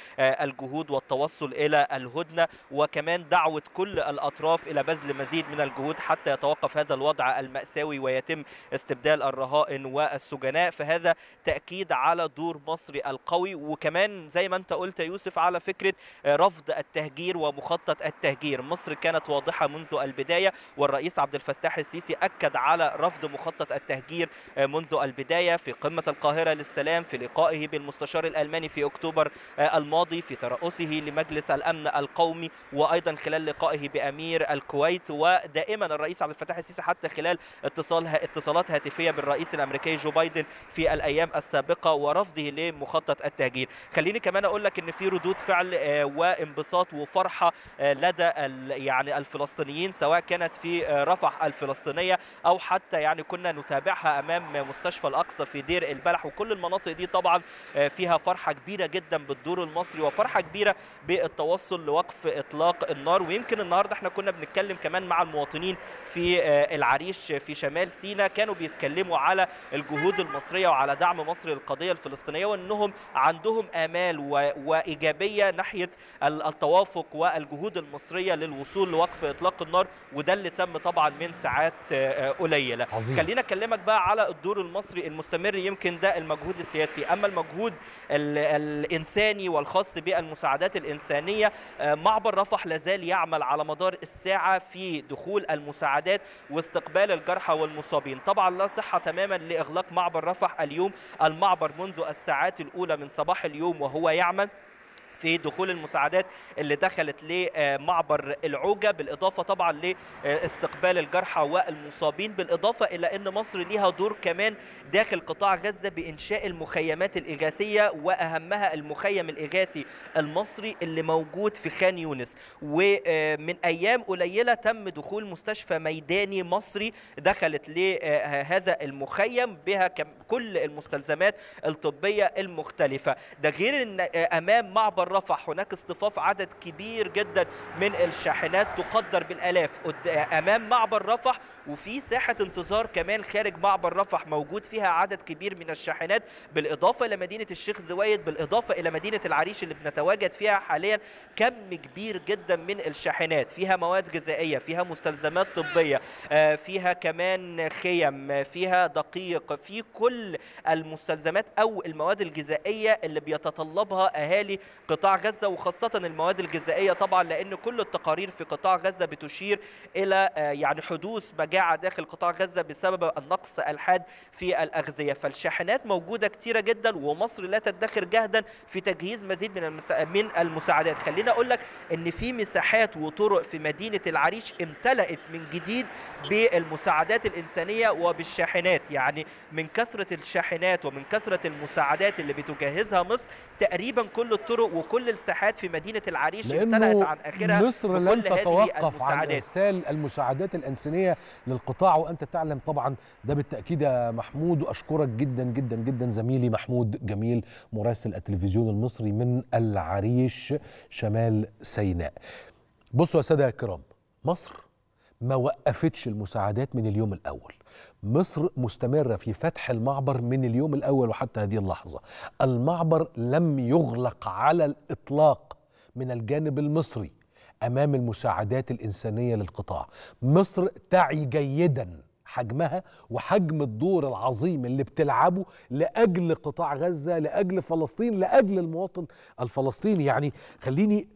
[SPEAKER 3] الجهود والتوصل الى الهدنه وكمان دعوه كل الاطراف الى بذل مزيد من الجهود حتى يتوقف هذا الوضع الماساوي ويتم استبدال الرهائن والسجناء فهذا تاكيد على دور مصر القوي وكمان زي ما انت قلت يا يوسف على فكره رفض التهجير ومخطط التهجير مصر كانت واضحه منذ البدايه والرئيس عبد الفتاح السيسي اكد على رفض مخطط التهجير منذ البدايه في قمه القاهره للسلام في لقائه بالمستشار الالماني في اكتوبر الماضي في ترأسه لمجلس الامن القومي وايضا خلال لقائه بامير الكويت ودائما الرئيس عبد الفتاح السيسي حتى خلال اتصال اتصالات هاتفيه بالرئيس الامريكي جو بايدن في الايام السابقه ورفضه لمخطط التهجير خليني كمان اقول لك ان في ردود فعل وانبساط وفرحه لدى يعني الفلسطينيين سواء كانت في رفح الفلسطينيه او حتى يعني كنا نتابعها امام مستشفى الاقصى في دير البلح وكل المناطق دي طبعا فيها فرحه كبيره جدا بالدور المصري وفرحه كبيره بالتوصل لوقف اطلاق النار ويمكن النهارده احنا كنا بنتكلم كمان مع المواطنين في العريش في شمال سيناء كانوا بيتكلموا على الجهود المصريه وعلى دعم مصر للقضيه الفلسطينيه وانهم عندهم امال وايجابيه ناحيه التوافق والجهود المصريه للوصول لوقف اطلاق النار وده اللي تم طبعا من ساعات قليله
[SPEAKER 1] عظيم.
[SPEAKER 3] خلينا اكلمك بقى على الدور المصري المستمر يمكن ده المجهود السياسي اما المجهود الانساني والخاص بالمساعدات الانسانيه معبر رفح لازال يعمل على مدار الساعه في دخول المساعدات واستقبال الجرحى والمصابين طبعا لا صحه تماما لاغلاق معبر رفح اليوم المعبر منذ الساعات الاولى من صباح اليوم وهو يعمل في دخول المساعدات اللي دخلت لمعبر العوجة بالإضافة طبعا لاستقبال الجرحى والمصابين بالإضافة إلى أن مصر ليها دور كمان داخل قطاع غزة بإنشاء المخيمات الإغاثية وأهمها المخيم الإغاثي المصري اللي موجود في خان يونس ومن أيام قليلة تم دخول مستشفى ميداني مصري دخلت لهذا المخيم بها كل المستلزمات الطبية المختلفة ده غير أن أمام معبر رفح هناك اصطفاف عدد كبير جدا من الشاحنات تقدر بالالاف امام معبر رفح وفي ساحه انتظار كمان خارج معبر رفح موجود فيها عدد كبير من الشاحنات بالاضافه الى مدينه الشيخ زويد بالاضافه الى مدينه العريش اللي بنتواجد فيها حاليا كم كبير جدا من الشاحنات فيها مواد غذائيه فيها مستلزمات طبيه فيها كمان خيم فيها دقيق في كل المستلزمات او المواد الغذائيه اللي بيتطلبها اهالي قطاع غزه وخاصه المواد الغذائيه طبعا لان كل التقارير في قطاع غزه بتشير الى يعني حدوث مجاعه داخل قطاع غزه بسبب النقص الحاد في الاغذيه فالشاحنات موجوده كتيره جدا ومصر لا تدخر جهدا في تجهيز مزيد من من المساعدات خليني اقول لك ان في مساحات وطرق في مدينه العريش امتلأت من جديد بالمساعدات الانسانيه وبالشاحنات يعني من كثره الشاحنات ومن كثره المساعدات اللي بتجهزها مصر تقريبا كل الطرق وكل الساحات في مدينه العريش امتلأت عن اخرها
[SPEAKER 1] مصر لن تتوقف عن ارسال المساعدات الانسانيه للقطاع وانت تعلم طبعا ده بالتاكيد يا محمود واشكرك جدا جدا جدا زميلي محمود جميل مراسل التلفزيون المصري من العريش شمال سيناء بصوا يا ساده الكرام مصر ما وقفتش المساعدات من اليوم الاول مصر مستمرة في فتح المعبر من اليوم الأول وحتى هذه اللحظة المعبر لم يغلق على الإطلاق من الجانب المصري أمام المساعدات الإنسانية للقطاع مصر تعي جيداً حجمها وحجم الدور العظيم اللي بتلعبه لاجل قطاع غزه لاجل فلسطين لاجل المواطن الفلسطيني يعني خليني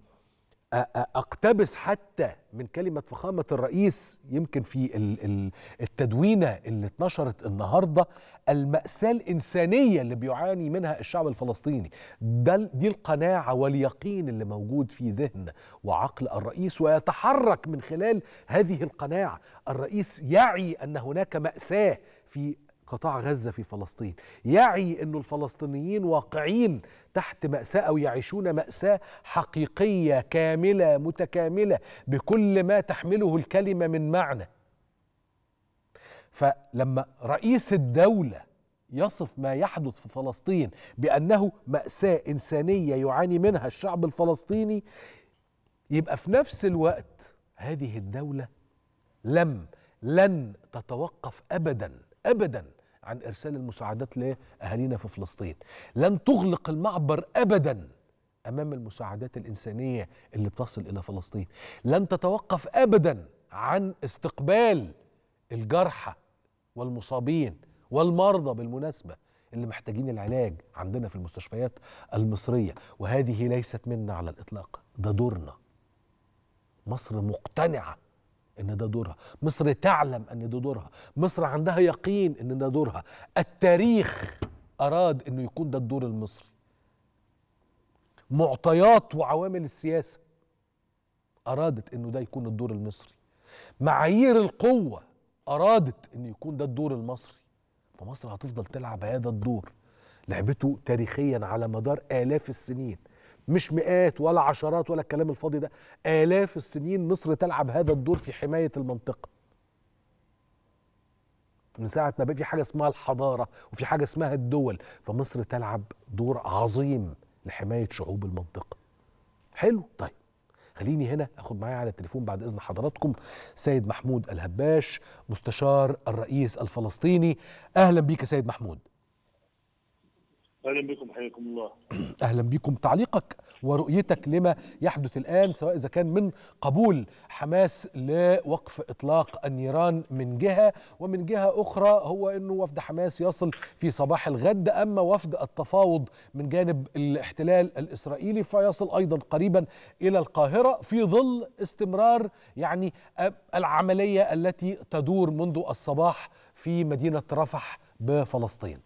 [SPEAKER 1] اقتبس حتى من كلمه فخامه الرئيس يمكن في التدوينه اللي اتنشرت النهارده الماساه الانسانيه اللي بيعاني منها الشعب الفلسطيني ده دي القناعه واليقين اللي موجود في ذهن وعقل الرئيس ويتحرك من خلال هذه القناعه الرئيس يعي ان هناك ماساه في قطاع غزة في فلسطين يعي أن الفلسطينيين واقعين تحت مأساة أو يعيشون مأساة حقيقية كاملة متكاملة بكل ما تحمله الكلمة من معنى فلما رئيس الدولة يصف ما يحدث في فلسطين بأنه مأساة إنسانية يعاني منها الشعب الفلسطيني يبقى في نفس الوقت هذه الدولة لم لن تتوقف أبدا أبدا عن ارسال المساعدات لاهالينا في فلسطين لن تغلق المعبر ابدا امام المساعدات الانسانيه اللي بتصل الى فلسطين لن تتوقف ابدا عن استقبال الجرحى والمصابين والمرضى بالمناسبه اللي محتاجين العلاج عندنا في المستشفيات المصريه وهذه ليست منا على الاطلاق ده دورنا مصر مقتنعه ان ده دورها مصر تعلم ان ده دورها مصر عندها يقين ان ده دورها التاريخ اراد انه يكون ده الدور المصري معطيات وعوامل السياسه ارادت انه ده يكون الدور المصري معايير القوه ارادت انه يكون ده الدور المصري فمصر هتفضل تلعب هذا الدور لعبته تاريخيا على مدار الاف السنين مش مئات ولا عشرات ولا الكلام الفاضي ده آلاف السنين مصر تلعب هذا الدور في حماية المنطقة من ساعة ما بقى في حاجة اسمها الحضارة وفي حاجة اسمها الدول فمصر تلعب دور عظيم لحماية شعوب المنطقة حلو طيب خليني هنا اخد معايا على التليفون بعد اذن حضراتكم سيد محمود الهباش مستشار الرئيس الفلسطيني اهلا بيك يا سيد محمود
[SPEAKER 4] اهلا بكم حياكم الله
[SPEAKER 1] اهلا بكم تعليقك ورؤيتك لما يحدث الان سواء اذا كان من قبول حماس لوقف اطلاق النيران من جهه ومن جهه اخرى هو انه وفد حماس يصل في صباح الغد اما وفد التفاوض من جانب الاحتلال الاسرائيلي فيصل ايضا قريبا الى القاهره في ظل استمرار يعني العمليه التي تدور منذ الصباح في مدينه رفح بفلسطين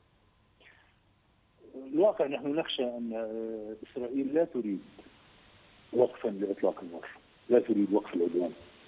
[SPEAKER 4] الواقع نحن نخشى ان اسرائيل لا تريد وقفا لاطلاق النار، لا تريد وقف العدوان.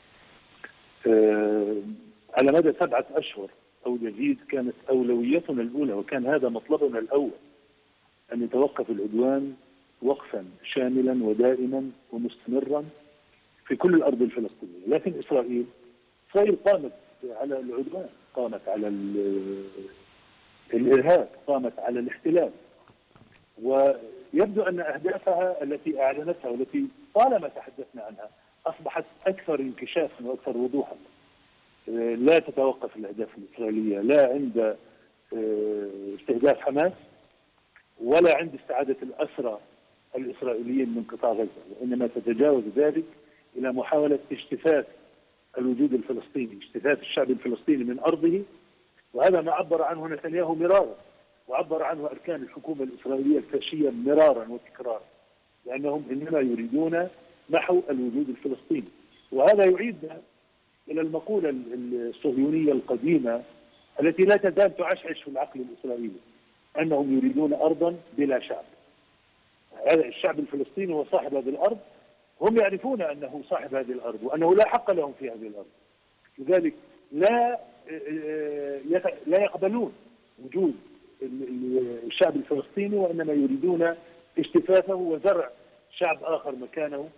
[SPEAKER 4] أه على مدى سبعه اشهر او يزيد كانت اولويتنا الاولى وكان هذا مطلبنا الاول ان يتوقف العدوان وقفا شاملا ودائما ومستمرا في كل الارض الفلسطينيه، لكن اسرائيل اسرائيل قامت على العدوان، قامت على الارهاب، قامت على الاحتلال، ويبدو ان اهدافها التي اعلنتها والتي طالما تحدثنا عنها اصبحت اكثر انكشافا واكثر وضوحا. لا تتوقف الاهداف الاسرائيليه لا عند استهداف حماس ولا عند استعاده الاسرى الاسرائيليين من قطاع غزه، وانما تتجاوز ذلك الى محاوله اجتثاث الوجود الفلسطيني، اجتثاث الشعب الفلسطيني من ارضه وهذا ما عبر عنه نتنياهو مرارا وعبر عنه اركان الحكومه الاسرائيليه الفاشيه مرارا وتكرارا لانهم انما يريدون محو الوجود الفلسطيني وهذا يعيدنا الى المقوله الصهيونيه القديمه التي لا تزال تعشعش في العقل الاسرائيلي انهم يريدون ارضا بلا شعب هذا الشعب الفلسطيني هو صاحب هذه الارض هم يعرفون انه صاحب هذه الارض وانه لا حق لهم في هذه الارض لذلك لا لا يقبلون وجود الشعب الفلسطيني وانما يريدون اجتثاثه وزرع شعب اخر مكانه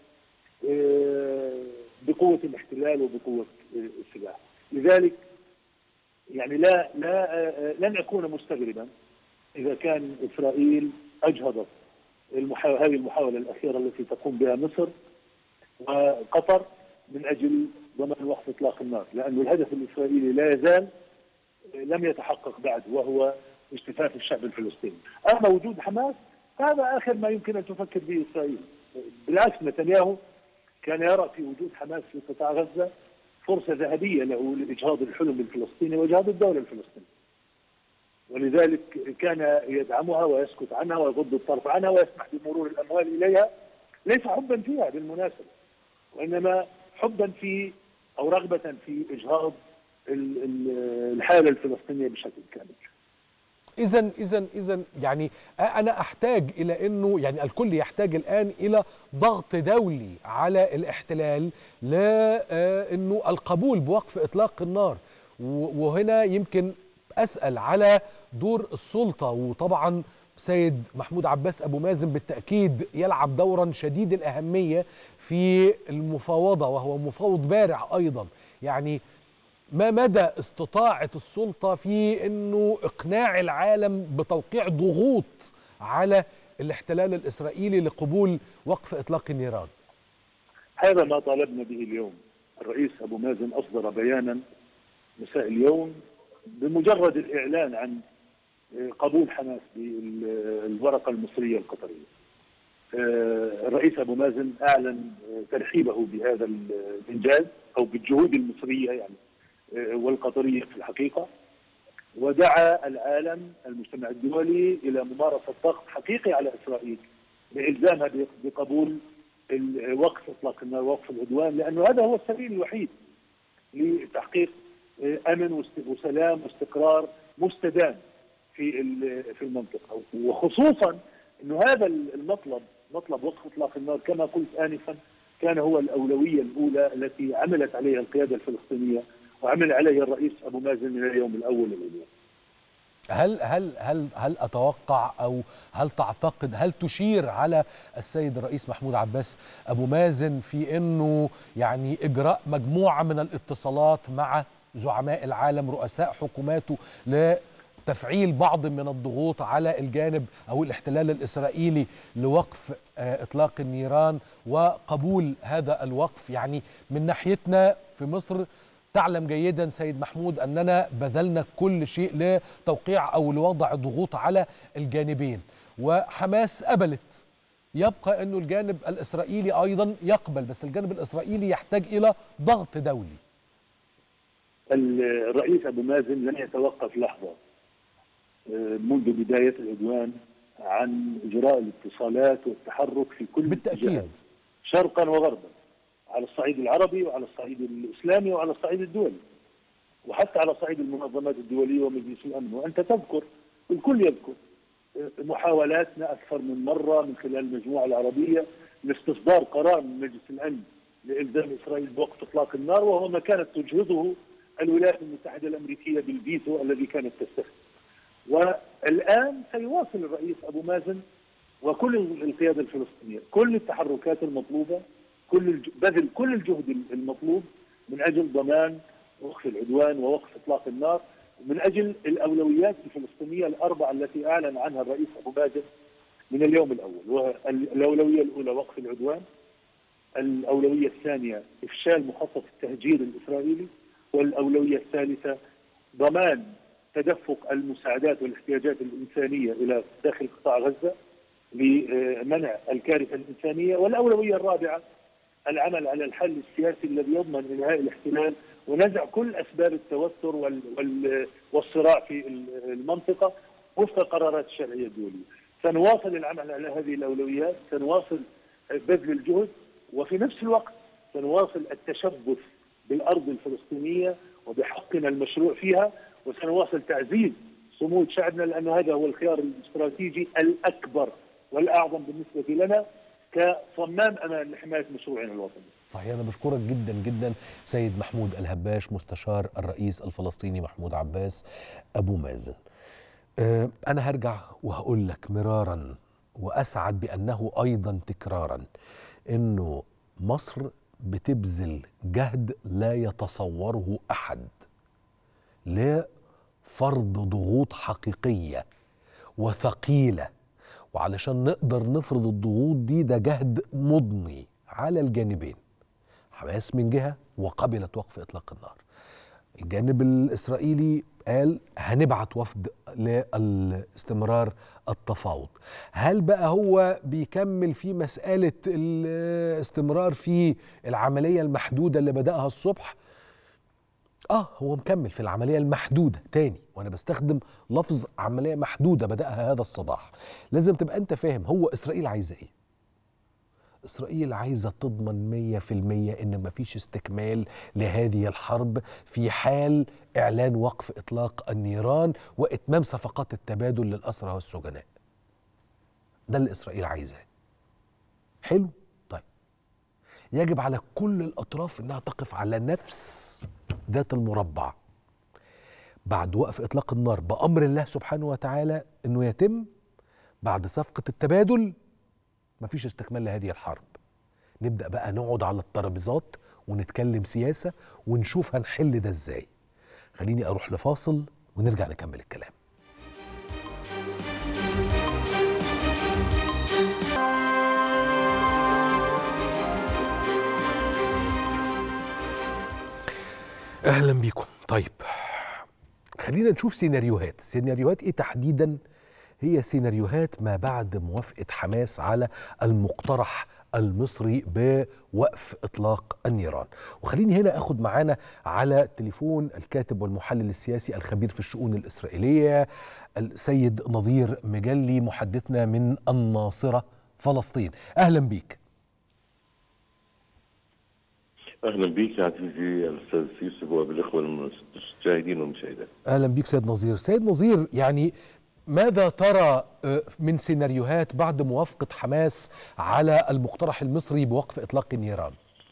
[SPEAKER 4] بقوه الاحتلال وبقوه السلاح لذلك يعني لا لا لن اكون مستغربا اذا كان اسرائيل اجهضت المحاولة هذه المحاوله الاخيره التي تقوم بها مصر وقطر من اجل ضمان وقف اطلاق النار لأن الهدف الاسرائيلي لا يزال لم يتحقق بعد وهو اجتثاث الشعب الفلسطيني اما وجود حماس هذا اخر ما يمكن ان تفكر به اسرائيل بالعكس نتنياهو كان يرى في وجود حماس في قطاع غزه فرصه ذهبيه له لاجهاض الحلم الفلسطيني واجهاض الدوله الفلسطينيه ولذلك كان يدعمها ويسكت عنها ويغض الطرف عنها ويسمح بمرور الاموال اليها ليس حبا فيها بالمناسبه وانما حبا في او رغبه في اجهاض الحاله الفلسطينيه بشكل كامل.
[SPEAKER 1] اذا اذا اذا يعني انا احتاج الى انه يعني الكل يحتاج الان الى ضغط دولي على الاحتلال لانه القبول بوقف اطلاق النار وهنا يمكن اسال على دور السلطه وطبعا سيد محمود عباس ابو مازن بالتاكيد يلعب دورا شديد الاهميه في المفاوضه وهو مفاوض بارع ايضا يعني ما مدى استطاعه السلطه في انه اقناع العالم بتوقيع ضغوط على الاحتلال الاسرائيلي لقبول وقف اطلاق النيران
[SPEAKER 4] هذا ما طالبنا به اليوم الرئيس ابو مازن اصدر بيانا مساء اليوم بمجرد الاعلان عن قبول حماس بالورقه المصريه القطريه الرئيس ابو مازن اعلن ترحيبه بهذا الانجاز او بالجهود المصريه يعني والقطريه في الحقيقه ودعا العالم المجتمع الدولي الى ممارسه ضغط حقيقي على اسرائيل لالزامها بقبول وقف اطلاق النار وقف العدوان لانه هذا هو السبيل الوحيد لتحقيق امن وسلام واستقرار مستدام في في المنطقه وخصوصا انه هذا المطلب مطلب وقف اطلاق النار كما قلت انفا كان هو الاولويه الاولى التي عملت عليها القياده الفلسطينيه وعمل عليها الرئيس ابو مازن من اليوم الاول الى اليوم.
[SPEAKER 1] هل هل هل هل اتوقع او هل تعتقد هل تشير على السيد الرئيس محمود عباس ابو مازن في انه يعني اجراء مجموعه من الاتصالات مع زعماء العالم رؤساء حكوماته لتفعيل بعض من الضغوط على الجانب او الاحتلال الاسرائيلي لوقف اطلاق النيران وقبول هذا الوقف يعني من ناحيتنا في مصر تعلم جيدا سيد محمود اننا بذلنا كل شيء لتوقيع او لوضع ضغوط على الجانبين وحماس قبلت يبقى انه الجانب الاسرائيلي ايضا يقبل بس الجانب الاسرائيلي يحتاج الى ضغط دولي
[SPEAKER 4] الرئيس ابو مازن لن يتوقف لحظه منذ بدايه العدوان عن اجراء الاتصالات والتحرك في كل
[SPEAKER 1] بالتاكيد
[SPEAKER 4] شرقا وغربا على الصعيد العربي وعلى الصعيد الاسلامي وعلى الصعيد الدولي وحتى على صعيد المنظمات الدوليه ومجلس الامن وانت تذكر الكل يذكر محاولاتنا اكثر من مره من خلال المجموعه العربيه لاستصدار قرار من مجلس الامن لالزام اسرائيل بوقف اطلاق النار وهو ما كانت تجهضه الولايات المتحده الامريكيه بالفيتو الذي كانت تستخدم. والان سيواصل الرئيس ابو مازن وكل القياده الفلسطينيه كل التحركات المطلوبه كل بذل كل الجهد المطلوب من اجل ضمان وقف العدوان ووقف اطلاق النار من اجل الاولويات الفلسطينيه الاربعه التي اعلن عنها الرئيس ابو مازن من اليوم الاول والاولويه الاولى وقف العدوان الاولويه الثانيه افشال مخطط التهجير الاسرائيلي والاولويه الثالثه ضمان تدفق المساعدات والاحتياجات الانسانيه الى داخل قطاع غزه لمنع الكارثه الانسانيه والاولويه الرابعه العمل على الحل السياسي الذي يضمن انهاء الاحتلال ونزع كل اسباب التوتر وال وال والصراع في المنطقه وفق القرارات الشرعيه الدوليه. سنواصل العمل على هذه الاولويات، سنواصل بذل الجهد وفي نفس الوقت سنواصل التشبث بالارض الفلسطينيه وبحقنا المشروع فيها وسنواصل تعزيز صمود شعبنا لان هذا هو الخيار الاستراتيجي الاكبر والاعظم بالنسبه لنا كصمام امان لحمايه مشروعنا الوطني.
[SPEAKER 1] صحيح انا بشكرك جدا جدا سيد محمود الهباش مستشار الرئيس الفلسطيني محمود عباس ابو مازن. أه انا هرجع وهقول لك مرارا واسعد بانه ايضا تكرارا انه مصر بتبذل جهد لا يتصوره احد لفرض ضغوط حقيقيه وثقيله وعلشان نقدر نفرض الضغوط دي ده جهد مضني على الجانبين حماس من جهه وقبلت وقف اطلاق النار الجانب الاسرائيلي قال هنبعت وفد لاستمرار التفاوض هل بقى هو بيكمل في مساله الاستمرار في العمليه المحدوده اللي بداها الصبح اه هو مكمل في العمليه المحدوده تاني وانا بستخدم لفظ عمليه محدوده بداها هذا الصباح لازم تبقى انت فاهم هو اسرائيل عايزه ايه اسرائيل عايزه تضمن مية في المية ان مفيش استكمال لهذه الحرب في حال اعلان وقف اطلاق النيران واتمام صفقات التبادل للاسرى والسجناء ده اللي اسرائيل عايزاه حلو طيب يجب على كل الاطراف انها تقف على نفس ذات المربع بعد وقف اطلاق النار بامر الله سبحانه وتعالى انه يتم بعد صفقه التبادل مفيش استكمال لهذه الحرب نبدا بقى نقعد على الترابيزات ونتكلم سياسه ونشوف هنحل ده ازاي خليني اروح لفاصل ونرجع نكمل الكلام اهلا بيكم طيب خلينا نشوف سيناريوهات سيناريوهات ايه تحديدا هي سيناريوهات ما بعد موافقة حماس على المقترح المصري بوقف إطلاق النيران وخليني هنا أخد معانا على تليفون الكاتب والمحلل السياسي الخبير في الشؤون الإسرائيلية السيد نظير مجلي محدثنا من الناصرة فلسطين أهلا بيك
[SPEAKER 5] اهلا بك عزيزي الاستاذ يوسف وبالاخوه المشاهدين والمشاهدات
[SPEAKER 1] اهلا بيك سيد نظير سيد نظير يعني ماذا ترى من سيناريوهات بعد موافقة حماس على المقترح المصري بوقف إطلاق النيران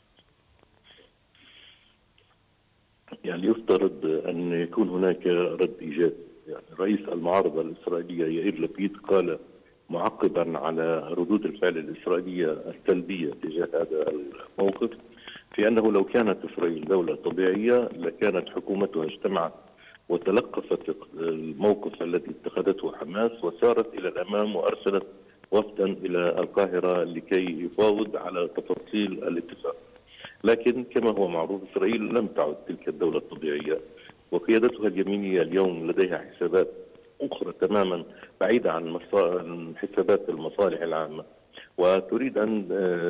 [SPEAKER 5] يعني يفترض أن يكون هناك رد إيجابي يعني رئيس المعارضة الإسرائيلية يائير لبيد قال معقبا على ردود الفعل الإسرائيلية السلبية تجاه هذا الموقف في أنه لو كانت إسرائيل دولة طبيعية لكانت حكومتها اجتمعت وتلقفت الموقف الذي اتخذته حماس وسارت الى الامام وارسلت وفدا الى القاهره لكي يفاوض على تفاصيل الاتفاق. لكن كما هو معروف اسرائيل لم تعد تلك الدوله الطبيعيه وقيادتها اليمينيه اليوم لديها حسابات اخرى تماما بعيده عن حسابات المصالح العامه وتريد ان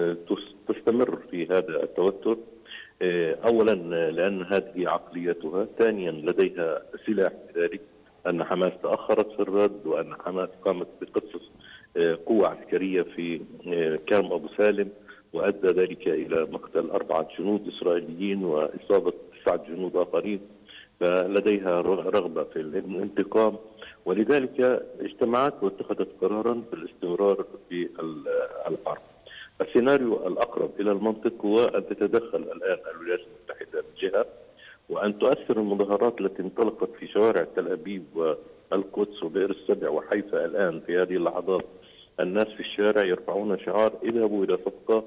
[SPEAKER 5] تستمر في هذا التوتر اولا لان هذه عقليتها، ثانيا لديها سلاح ذلك ان حماس تاخرت في الرد وان حماس قامت بقصف قوه عسكريه في كرم ابو سالم وادى ذلك الى مقتل اربعه جنود اسرائيليين واصابه تسعه جنود اخرين فلديها رغبه في الانتقام ولذلك اجتمعت واتخذت قرارا بالاستمرار في الحرب. السيناريو الاقرب الى المنطق هو ان تتدخل الان الولايات المتحده من جهه وان تؤثر المظاهرات التي انطلقت في شوارع تل ابيب والقدس وبئر السبع وحيفا الان في هذه اللحظات الناس في الشارع يرفعون شعار اذهبوا الى صفقه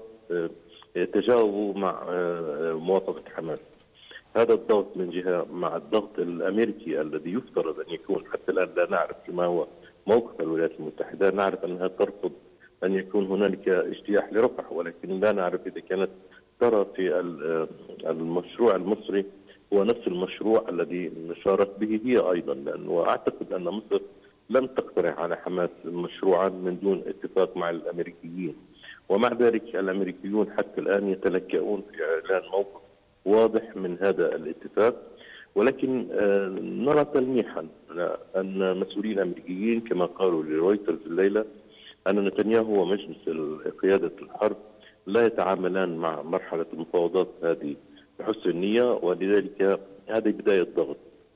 [SPEAKER 5] تجاوبوا مع موافقه حماس. هذا الضغط من جهه مع الضغط الامريكي الذي يفترض ان يكون حتى الان لا نعرف ما هو موقف الولايات المتحده، نعرف انها ترفض ان يكون هنالك اجتياح لرفح ولكن لا نعرف اذا كانت ترى في المشروع المصري هو نفس المشروع الذي شارت به هي ايضا لانه اعتقد ان مصر لم تقترح على حماس مشروعا من دون اتفاق مع الامريكيين ومع ذلك الامريكيون حتى الان يتلكؤون في اعلان موقف واضح من هذا الاتفاق ولكن نرى تلميحا ان مسؤولين امريكيين كما قالوا لرويترز الليله ان نتنياهو ومجلس قياده الحرب لا يتعاملان مع مرحله المفاوضات هذه بحسن النيه ولذلك هذه بدايه ضغط.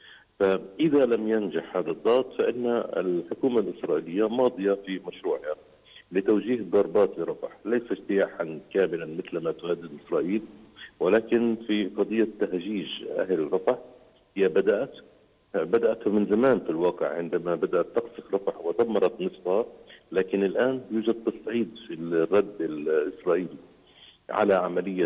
[SPEAKER 5] فاذا لم ينجح هذا الضغط فان الحكومه الاسرائيليه ماضيه في مشروعها لتوجيه الضربات لرفح، ليس اجتياحا كاملا مثل ما تهدد اسرائيل ولكن في قضيه تهجيج اهل رفح هي بدات بدات من زمان في الواقع عندما بدات تقصف رفح ودمرت نصفها لكن الان يوجد تصعيد في الرد الاسرائيلي على عمليه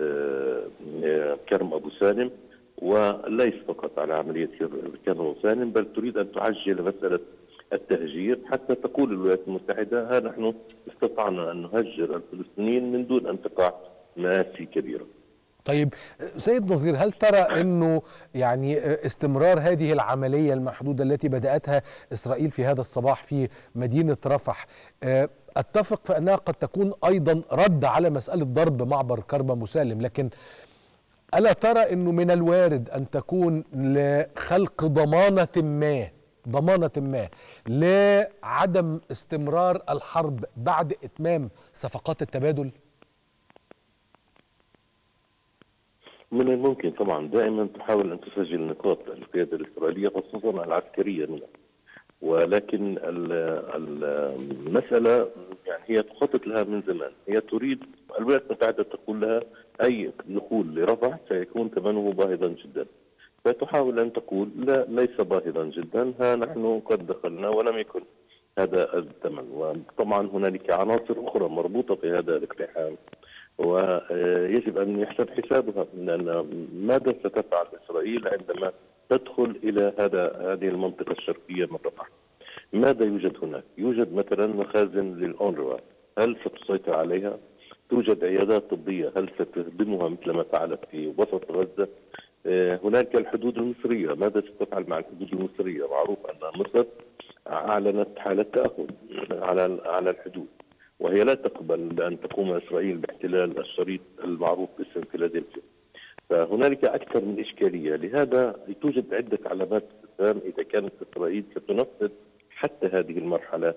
[SPEAKER 5] كرم ابو سالم وليس فقط على عمليه كرم ابو سالم بل تريد ان تعجل مساله التهجير حتى تقول الولايات المتحده ها نحن استطعنا ان نهجر الفلسطينيين من دون ان تقع مآسي كبيره.
[SPEAKER 1] طيب سيد نظير هل ترى انه يعني استمرار هذه العمليه المحدوده التي بداتها اسرائيل في هذا الصباح في مدينه رفح اتفق في انها قد تكون ايضا رد على مساله ضرب معبر كرم مسالم لكن الا ترى انه من الوارد ان تكون لخلق ضمانه ما ضمانه ما لعدم استمرار الحرب بعد اتمام صفقات التبادل؟
[SPEAKER 5] من الممكن طبعا دائما تحاول ان تسجل نقاط القياده الاسرائيليه خصوصا العسكريه منها ولكن المساله يعني هي تخطط لها من زمان هي تريد الولايات المتحده تقول لها اي دخول لرفح سيكون ثمنه باهظا جدا فتحاول ان تقول لا ليس باهظا جدا ها نحن قد دخلنا ولم يكن هذا الثمن وطبعا هنالك عناصر اخرى مربوطه في هذا الاقتحام ويجب ان يحسب حسابها لان ماذا ستفعل اسرائيل عندما تدخل الى هذا هذه المنطقه الشرقيه من رفح؟ ماذا يوجد هناك؟ يوجد مثلا مخازن للاونروا، هل ستسيطر عليها؟ توجد عيادات طبيه، هل ستهدمها مثل ما فعلت في وسط غزه؟ هناك الحدود المصريه، ماذا ستفعل مع الحدود المصريه؟ معروف ان مصر اعلنت حاله تاهب على على الحدود وهي لا تقبل بان تقوم اسرائيل باحتلال الشريط المعروف باسم فيلادلفيا. فهنالك اكثر من اشكاليه، لهذا توجد عده علامات استفهام اذا كانت اسرائيل ستنفذ حتى هذه المرحله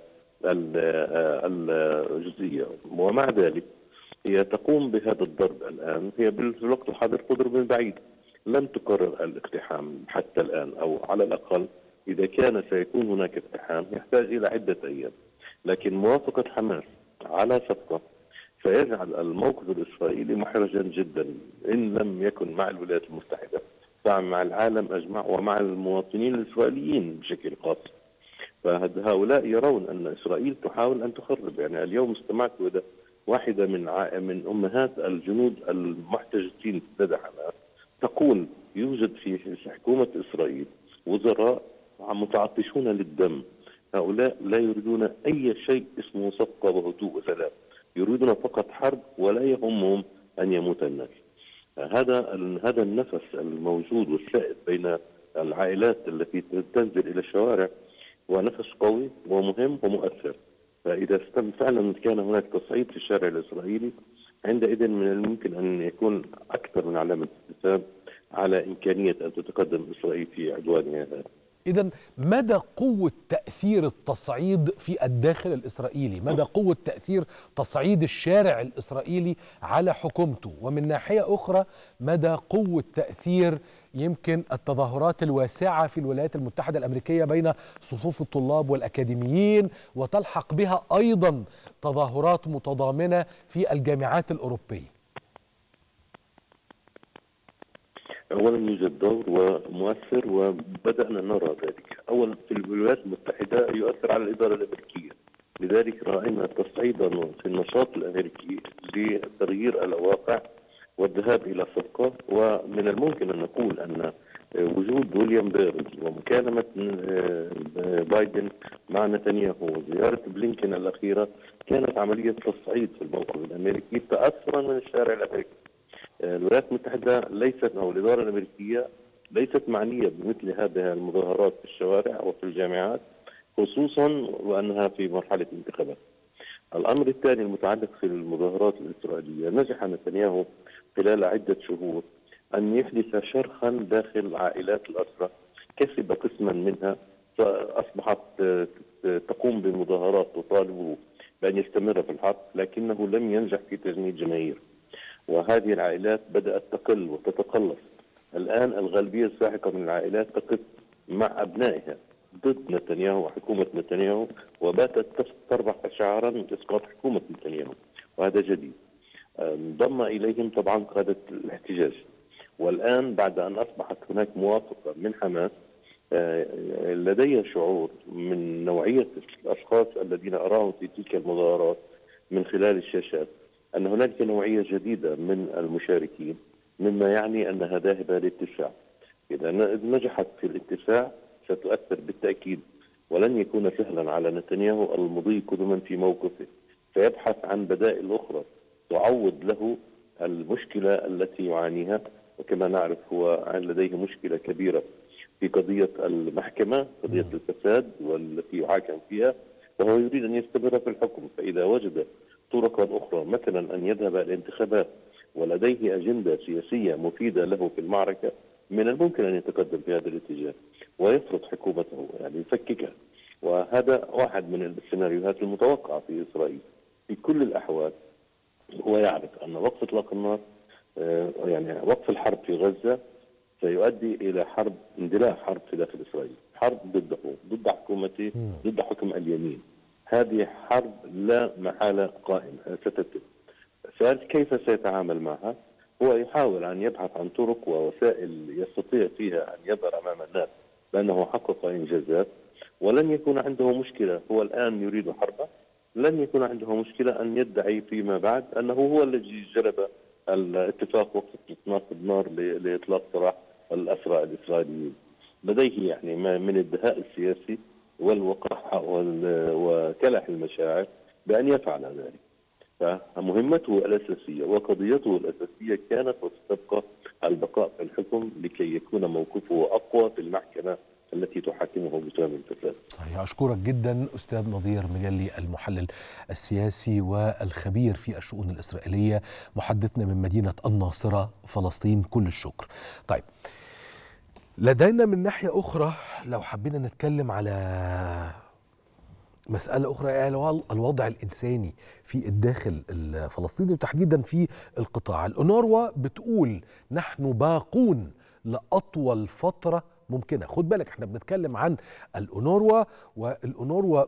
[SPEAKER 5] الجزئيه، ومع ذلك هي تقوم بهذا الضرب الان هي بالوقت الحاضر قدر من بعيد لم تقرر الاقتحام حتى الان او على الاقل اذا كان سيكون هناك اقتحام يحتاج الى عده ايام لكن موافقه حماس على صفقه سيجعل الموقف الاسرائيلي محرجا جدا ان لم يكن مع الولايات المتحده فمع العالم اجمع ومع المواطنين الاسرائيليين بشكل خاص فهؤلاء يرون ان اسرائيل تحاول ان تخرب يعني اليوم استمعت الى واحده من من امهات الجنود المحتجزين لدى حماس تقول يوجد في حكومه اسرائيل وزراء متعطشون للدم هؤلاء لا يريدون اي شيء اسمه صفقه وهدوء وسلام يريدون فقط حرب ولا يهمهم ان يموت الناس هذا هذا النفس الموجود والسائد بين العائلات التي تنزل الى الشوارع هو نفس قوي ومهم ومؤثر فاذا فعلا كان هناك تصعيد في الشارع الاسرائيلي عندئذ من الممكن ان يكون اكثر من علامه استفهام على امكانيه ان تتقدم اسرائيل في عدوانها هذا.
[SPEAKER 1] إذا مدى قوة تأثير التصعيد في الداخل الإسرائيلي مدى قوة تأثير تصعيد الشارع الإسرائيلي على حكومته ومن ناحية أخرى مدى قوة تأثير يمكن التظاهرات الواسعة في الولايات المتحدة الأمريكية بين صفوف الطلاب والأكاديميين وتلحق بها أيضا تظاهرات متضامنة في الجامعات الأوروبية
[SPEAKER 5] اولا يوجد دور ومؤثر وبدانا نرى ذلك. اولا في الولايات المتحده يؤثر على الاداره الامريكيه. لذلك راينا تصعيدا في النشاط الامريكي لتغيير الواقع والذهاب الى صفقه ومن الممكن ان نقول ان وجود ويليام بيرنز ومكالمه بايدن مع نتنياهو وزياره بلينكن الاخيره كانت عمليه تصعيد في الموقف الامريكي تاثرا من الشارع الامريكي. الولايات المتحدة ليست أو الإدارة الأمريكية ليست معنية بمثل هذه المظاهرات في الشوارع وفي الجامعات خصوصا وأنها في مرحلة انتخابات الأمر الثاني المتعلق في المظاهرات الإسرائيلية نجح نتنياهو خلال عدة شهور أن يحدث شرخا داخل عائلات الأسرى كسب قسما منها أصبحت تقوم بمظاهرات تطالبه بأن يستمر في الحرب لكنه لم ينجح في تجنيد جماهير وهذه العائلات بدأت تقل وتتقلص الآن الغالبية الساحقة من العائلات تقف مع أبنائها ضد نتنياهو وحكومة نتنياهو وباتت تربح شعارا إسقاط حكومة نتنياهو وهذا جديد انضم إليهم طبعا قادة الاحتجاج والآن بعد أن أصبحت هناك موافقة من حماس لدي شعور من نوعية الأشخاص الذين أراهم في تلك المظاهرات من خلال الشاشات أن هناك نوعية جديدة من المشاركين مما يعني أنها ذاهبة للاتساع إذا نجحت في الاتساع ستؤثر بالتأكيد ولن يكون سهلا على نتنياهو المضي قدما في موقفه فيبحث عن بدائل أخرى تعوض له المشكلة التي يعانيها وكما نعرف هو لديه مشكلة كبيرة في قضية المحكمة قضية الفساد والتي يحاكم فيها وهو يريد أن يستمر في الحكم فإذا وجد طرقا أخرى مثلا أن يذهب الانتخابات ولديه أجندة سياسية مفيدة له في المعركة من الممكن أن يتقدم في هذا الاتجاه ويفرض حكومته يعني يفككها وهذا واحد من السيناريوهات المتوقعة في إسرائيل في كل الأحوال هو يعرف أن وقف إطلاق النار يعني وقف الحرب في غزة سيؤدي إلى حرب اندلاع حرب في داخل إسرائيل حرب ضده ضد حكومته ضد حكم اليمين هذه حرب لا محالة قائمة ستتم سؤال كيف سيتعامل معها هو يحاول أن يبحث عن طرق ووسائل يستطيع فيها أن يظهر أمام الناس بأنه حقق إنجازات ولن يكون عنده مشكلة هو الآن يريد حربا لن يكون عنده مشكلة أن يدعي فيما بعد أنه هو الذي جلب الاتفاق وقت اطلاق النار لإطلاق سراح الأسرى الإسرائيليين لديه يعني ما من الدهاء السياسي والوقاحة وكلح المشاعر بأن يفعل ذلك فمهمته الأساسية وقضيته الأساسية كانت وستبقى البقاء في الحكم لكي يكون موقفه أقوى في المحكمة التي تحاكمه بسبب الفساد.
[SPEAKER 1] صحيح أشكرك جدا أستاذ نظير مجلي المحلل السياسي والخبير في الشؤون الإسرائيلية محدثنا من مدينة الناصرة فلسطين كل الشكر طيب لدينا من ناحية أخرى لو حبينا نتكلم على مسألة أخرى يعني هو الوضع الإنساني في الداخل الفلسطيني وتحديدا في القطاع الأونروا بتقول نحن باقون لأطول فترة ممكنة خد بالك احنا بنتكلم عن الأونروا والأونروا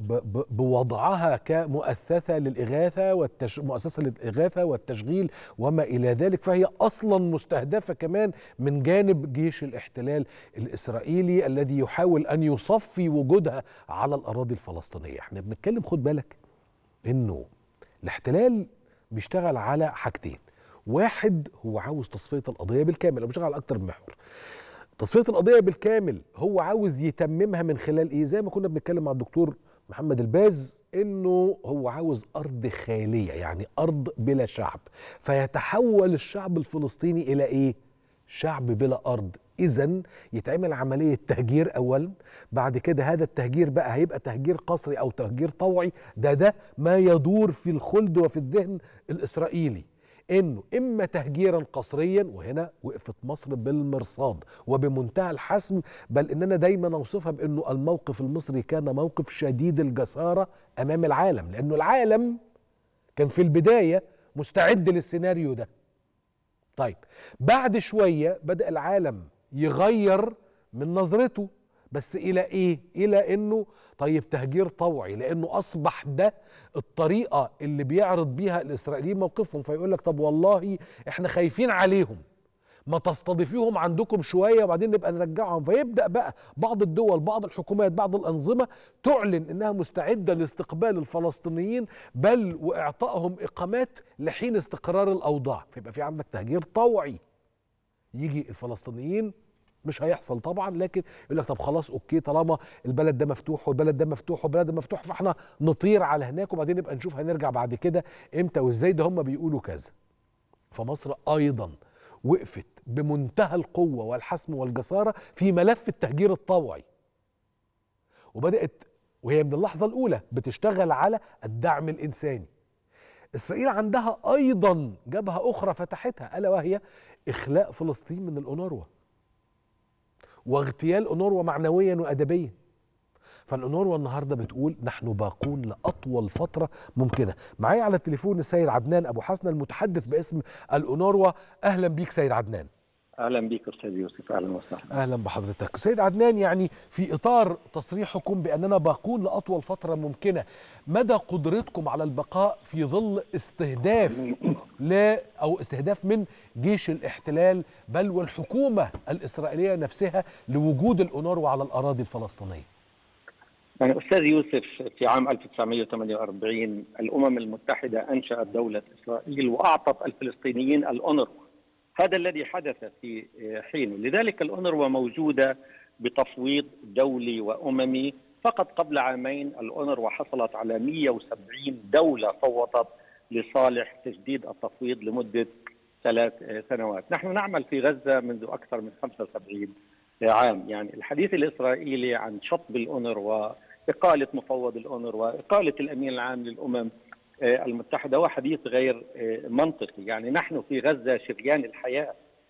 [SPEAKER 1] بوضعها كمؤسسة للإغاثة والتش... مؤسسة للإغاثة والتشغيل وما إلى ذلك فهي أصلا مستهدفة كمان من جانب جيش الاحتلال الإسرائيلي الذي يحاول أن يصفي وجودها على الأراضي الفلسطينية احنا بنتكلم خد بالك إنه الاحتلال بيشتغل على حاجتين واحد هو عاوز تصفية القضية بالكامل أو بيشتغل على أكتر من محور تصفيه القضيه بالكامل هو عاوز يتممها من خلال ايه زي ما كنا بنتكلم مع الدكتور محمد الباز انه هو عاوز ارض خاليه يعني ارض بلا شعب فيتحول الشعب الفلسطيني الى ايه شعب بلا ارض اذا يتعمل عمليه تهجير اولا بعد كده هذا التهجير بقى هيبقى تهجير قسري او تهجير طوعي ده ده ما يدور في الخلد وفي الذهن الاسرائيلي انه اما تهجيرا قسريا وهنا وقفت مصر بالمرصاد وبمنتهى الحسم بل اننا دايما نوصفها بانه الموقف المصري كان موقف شديد الجساره امام العالم لانه العالم كان في البدايه مستعد للسيناريو ده طيب بعد شويه بدا العالم يغير من نظرته بس الى ايه الى انه طيب تهجير طوعي لانه اصبح ده الطريقه اللي بيعرض بيها الاسرائيليين موقفهم فيقول لك طب والله احنا خايفين عليهم ما تستضيفيهم عندكم شويه وبعدين نبقى نرجعهم فيبدا بقى بعض الدول بعض الحكومات بعض الانظمه تعلن انها مستعده لاستقبال الفلسطينيين بل واعطائهم اقامات لحين استقرار الاوضاع فيبقى في عندك تهجير طوعي يجي الفلسطينيين مش هيحصل طبعا لكن يقول لك طب خلاص اوكي طالما البلد ده مفتوح والبلد ده مفتوح والبلد ده مفتوح فاحنا نطير على هناك وبعدين نبقى نشوف هنرجع بعد كده امتى وازاي ده هم بيقولوا كذا فمصر ايضا وقفت بمنتهى القوه والحسم والجساره في ملف التهجير الطوعي وبدات وهي من اللحظه الاولى بتشتغل على الدعم الانساني اسرائيل عندها ايضا جبهه اخرى فتحتها الا وهي اخلاء فلسطين من الاونروا واغتيال أونروا معنويا وأدبيا فالأونروا النهاردة بتقول نحن باقون لأطول فترة ممكنة معايا على التليفون السيد عدنان أبو حسن المتحدث باسم الأونروا أهلا بيك سيد عدنان
[SPEAKER 6] اهلا بك استاذ يوسف اهلا وسهلا
[SPEAKER 1] اهلا بحضرتك سيد عدنان يعني في اطار تصريحكم باننا باقون لاطول فتره ممكنه مدى قدرتكم على البقاء في ظل استهداف ل او استهداف من جيش الاحتلال بل والحكومه الاسرائيليه نفسها لوجود الاونروا على الاراضي الفلسطينيه
[SPEAKER 6] يعني استاذ يوسف في عام 1948 الامم المتحده انشات دوله اسرائيل واعطت الفلسطينيين الاونروا هذا الذي حدث في حينه لذلك الأونروا موجودة بتفويض دولي وأممي فقط قبل عامين الأونروا حصلت على 170 دولة صوتت لصالح تجديد التفويض لمدة ثلاث سنوات نحن نعمل في غزة منذ أكثر من 75 عام يعني الحديث الإسرائيلي عن شطب الأونروا إقالة مفوض الأونروا إقالة الأمين العام للأمم المتحدة هو حديث غير منطقي يعني نحن في غزة شريان الحياة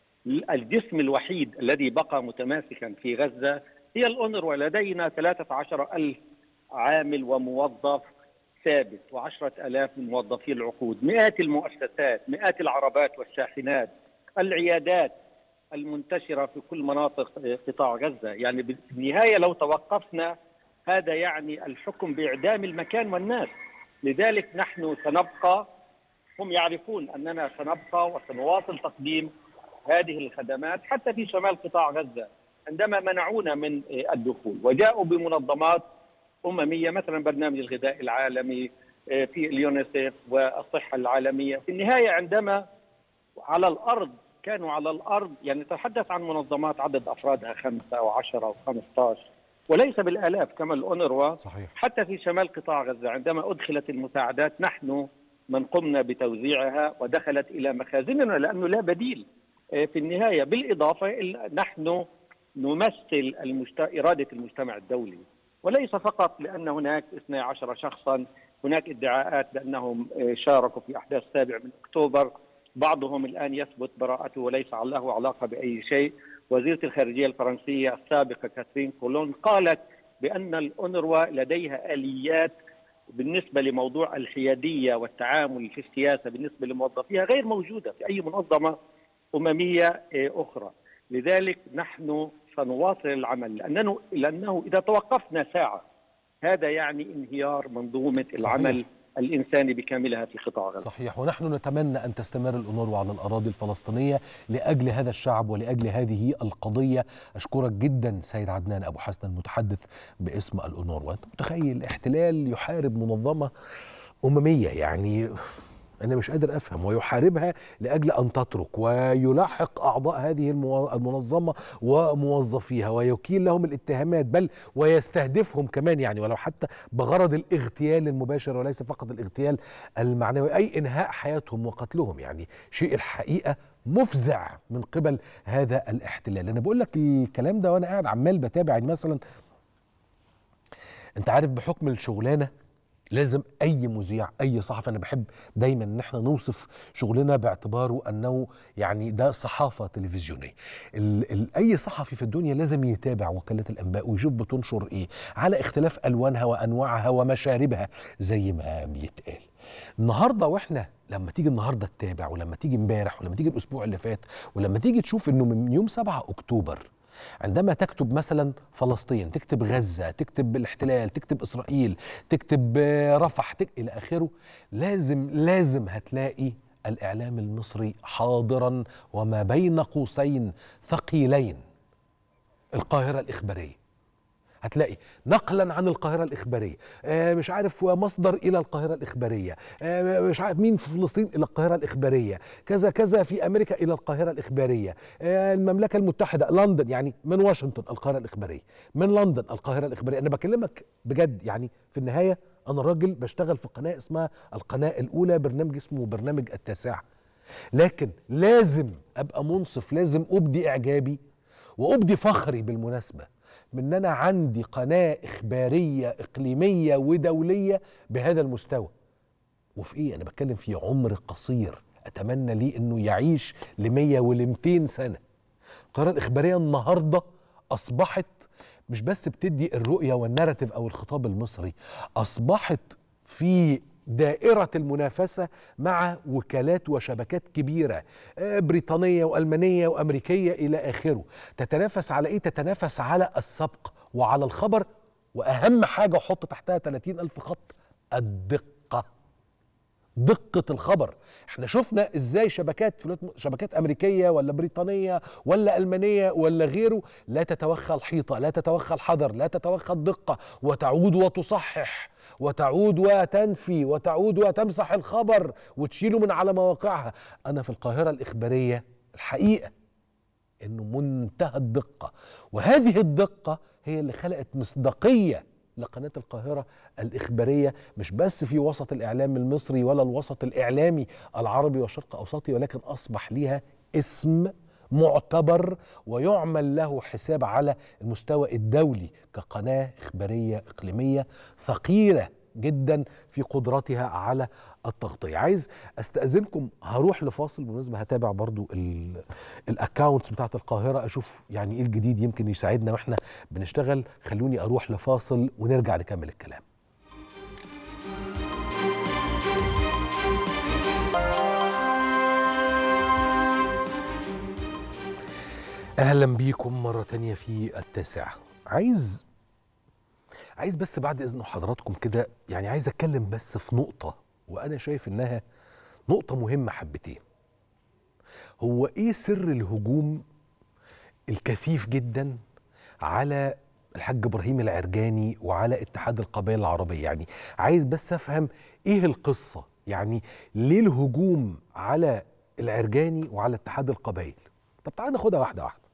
[SPEAKER 6] الجسم الوحيد الذي بقى متماسكا في غزة هي الأونروا لدينا 13 ألف عامل وموظف ثابت وعشرة ألاف من موظفي العقود مئات المؤسسات مئات العربات والشاحنات العيادات المنتشرة في كل مناطق قطاع غزة يعني بالنهاية لو توقفنا هذا يعني الحكم بإعدام المكان والناس لذلك نحن سنبقى هم يعرفون اننا سنبقى وسنواصل تقديم هذه الخدمات حتى في شمال قطاع غزه عندما منعونا من الدخول وجاءوا بمنظمات امميه مثلا برنامج الغذاء العالمي في اليونيسف والصحه العالميه في النهايه عندما على الارض كانوا على الارض يعني نتحدث عن منظمات عدد افرادها خمسه او عشره او 15 وليس بالالاف كما الاونروا
[SPEAKER 1] صحيح.
[SPEAKER 6] حتى في شمال قطاع غزه عندما ادخلت المساعدات نحن من قمنا بتوزيعها ودخلت الى مخازننا لانه لا بديل في النهايه بالاضافه نحن نمثل المجت... إرادة المجتمع الدولي وليس فقط لأن هناك 12 شخصا هناك ادعاءات بأنهم شاركوا في أحداث 7 من أكتوبر بعضهم الآن يثبت براءته وليس له علاقة بأي شيء وزيرة الخارجية الفرنسية السابقة كاترين كولون قالت بأن الأونروا لديها آليات بالنسبة لموضوع الحيادية والتعامل في السياسة بالنسبة لموظفيها غير موجودة في أي منظمة أممية أخرى لذلك نحن سنواصل العمل لأنه, لأنه إذا توقفنا ساعة هذا يعني انهيار منظومة العمل صحيح. الإنساني بكاملها في قطاع غزة
[SPEAKER 1] صحيح ونحن نتمنى أن تستمر الأونروا على الأراضي الفلسطينية لأجل هذا الشعب ولأجل هذه القضية أشكرك جدا سيد عدنان أبو حسن المتحدث باسم الأونروا أنت متخيل احتلال يحارب منظمة أممية يعني أنا مش قادر أفهم ويحاربها لأجل أن تترك ويلاحق أعضاء هذه المنظمة وموظفيها ويكيل لهم الاتهامات بل ويستهدفهم كمان يعني ولو حتى بغرض الاغتيال المباشر وليس فقط الاغتيال المعنوي أي إنهاء حياتهم وقتلهم يعني شيء الحقيقة مفزع من قبل هذا الاحتلال أنا بقول لك الكلام ده وأنا قاعد عمال بتابع مثلا أنت عارف بحكم الشغلانة لازم اي مذيع اي صحفي انا بحب دايما ان احنا نوصف شغلنا باعتباره انه يعني ده صحافه تلفزيونيه ال ال اي صحفي في الدنيا لازم يتابع وكالات الانباء ويشوف بتنشر ايه على اختلاف الوانها وانواعها ومشاربها زي ما بيتقال النهارده واحنا لما تيجي النهارده تتابع ولما تيجي امبارح ولما تيجي الاسبوع اللي فات ولما تيجي تشوف انه من يوم 7 اكتوبر عندما تكتب مثلا فلسطين تكتب غزة تكتب الاحتلال تكتب إسرائيل تكتب رفح تك... إلى آخره لازم لازم هتلاقي الإعلام المصري حاضرا وما بين قوسين ثقيلين القاهرة الإخبارية هتلاقي نقلا عن القاهرة الإخبارية آه مش عارف مصدر إلى القاهرة الإخبارية آه مش عارف مين في فلسطين إلى القاهرة الإخبارية كذا كذا في أمريكا إلى القاهرة الإخبارية آه المملكة المتحدة لندن يعني من واشنطن القاهرة الإخبارية من لندن القاهرة الإخبارية أنا بكلمك بجد يعني في النهاية أنا راجل بشتغل في قناة اسمها القناة الأولى برنامج اسمه برنامج التاسعة لكن لازم أبقى منصف لازم أبدي إعجابي وأبدي فخري بالمناسبة من ان انا عندي قناه اخباريه اقليميه ودوليه بهذا المستوى وفي ايه انا بتكلم في عمر قصير اتمنى ليه انه يعيش ل 100 ول 200 سنه القناه الاخباريه النهارده اصبحت مش بس بتدي الرؤيه والناراتيف او الخطاب المصري اصبحت في دائرة المنافسة مع وكالات وشبكات كبيرة بريطانية وألمانية وأمريكية إلى آخره تتنافس على إيه؟ تتنافس على السبق وعلى الخبر وأهم حاجة حط تحتها 30 ألف خط الدقة دقة الخبر احنا شفنا ازاي شبكات شبكات امريكيه ولا بريطانيه ولا المانيه ولا غيره لا تتوخى الحيطه لا تتوخى الحذر لا تتوخى الدقه وتعود وتصحح وتعود وتنفي وتعود وتمسح الخبر وتشيله من على مواقعها انا في القاهره الاخباريه الحقيقه انه منتهى الدقه وهذه الدقه هي اللي خلقت مصداقيه لقناه القاهره الاخباريه مش بس في وسط الاعلام المصري ولا الوسط الاعلامي العربي والشرق الاوسطي ولكن اصبح ليها اسم معتبر ويعمل له حساب على المستوى الدولي كقناه اخباريه اقليميه ثقيله جدا في قدرتها على التغطيه عايز استاذنكم هروح لفاصل بالمناسبه هتابع برضو الاكونتس بتاعت القاهره اشوف يعني ايه الجديد يمكن يساعدنا واحنا بنشتغل خلوني اروح لفاصل ونرجع نكمل الكلام اهلا بيكم مره تانية في التاسعه عايز عايز بس بعد اذن حضراتكم كده يعني عايز اتكلم بس في نقطه وانا شايف انها نقطه مهمه حبتين هو ايه سر الهجوم الكثيف جدا على الحاج ابراهيم العرجاني وعلى اتحاد القبائل العربيه يعني عايز بس افهم ايه القصه يعني ليه الهجوم على العرجاني وعلى اتحاد القبائل طب تعالى ناخدها واحده واحده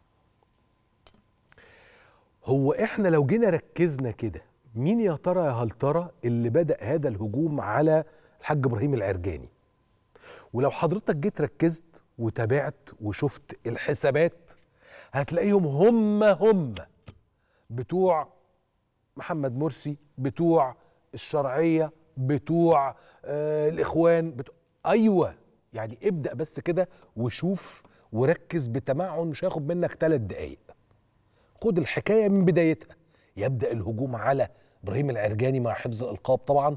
[SPEAKER 1] هو احنا لو جينا ركزنا كده مين يا ترى يا هل ترى اللي بدأ هذا الهجوم على الحاج ابراهيم العرجاني ولو حضرتك جيت ركزت وتابعت وشفت الحسابات هتلاقيهم هم هم بتوع محمد مرسي بتوع الشرعيه بتوع آه الاخوان بتوع ايوه يعني ابدا بس كده وشوف وركز بتمعن مش هياخد منك ثلاث دقايق خد الحكايه من بدايتها يبدا الهجوم على ابراهيم العرجاني مع حفظ الالقاب طبعا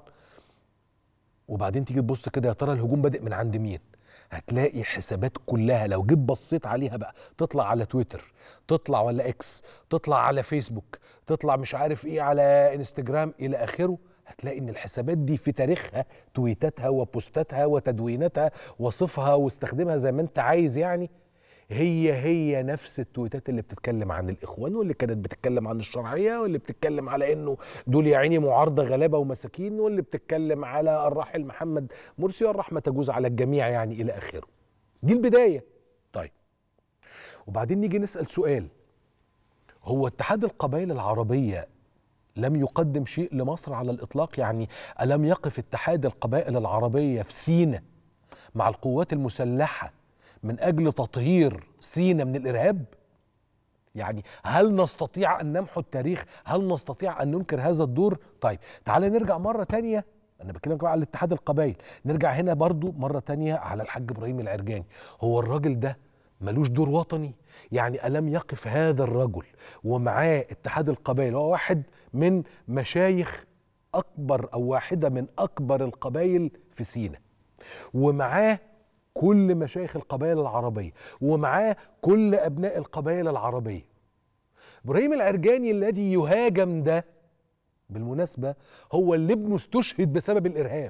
[SPEAKER 1] وبعدين تيجي تبص كده يا ترى الهجوم بادئ من عند مين هتلاقي حسابات كلها لو جيت بصيت عليها بقى تطلع على تويتر تطلع ولا اكس تطلع على فيسبوك تطلع مش عارف ايه على انستجرام الى اخره هتلاقي ان الحسابات دي في تاريخها تويتاتها وبوستاتها وتدويناتها وصفها واستخدمها زي ما انت عايز يعني هي هي نفس التويتات اللي بتتكلم عن الاخوان واللي كانت بتتكلم عن الشرعيه واللي بتتكلم على انه دول يا عيني معارضه غلابه ومساكين واللي بتتكلم على الراحل محمد مرسي والرحمه تجوز على الجميع يعني الى اخره. دي البدايه. طيب. وبعدين نيجي نسال سؤال هو اتحاد القبائل العربيه لم يقدم شيء لمصر على الاطلاق يعني الم يقف اتحاد القبائل العربيه في سينا مع القوات المسلحه من اجل تطهير سينا من الارهاب يعني هل نستطيع ان نمحو التاريخ هل نستطيع ان ننكر هذا الدور طيب تعال نرجع مره تانية انا بكلمك بقى على الاتحاد القبائل نرجع هنا برضو مره تانية على الحاج ابراهيم العرجاني هو الراجل ده ملوش دور وطني يعني ألم يقف هذا الرجل ومعاه اتحاد القبائل هو واحد من مشايخ أكبر أو واحدة من أكبر القبائل في سينا ومعاه كل مشايخ القبائل العربية ومعاه كل أبناء القبائل العربية إبراهيم العرجاني الذي يهاجم ده بالمناسبة هو اللي ابنه استشهد بسبب الإرهاب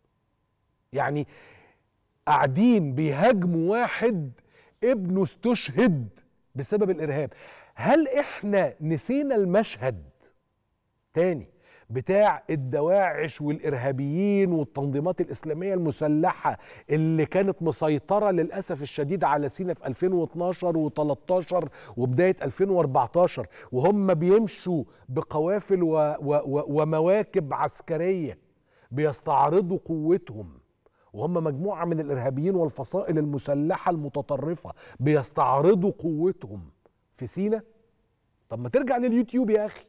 [SPEAKER 1] يعني قاعدين بيهاجموا واحد ابنه استشهد بسبب الارهاب هل احنا نسينا المشهد تاني بتاع الدواعش والارهابيين والتنظيمات الاسلاميه المسلحه اللي كانت مسيطره للاسف الشديد على سينا في 2012 و13 وبدايه 2014 وهم بيمشوا بقوافل و و و ومواكب عسكريه بيستعرضوا قوتهم وهم مجموعة من الإرهابيين والفصائل المسلحة المتطرفة بيستعرضوا قوتهم في سينا طب ما ترجع لليوتيوب يا أخي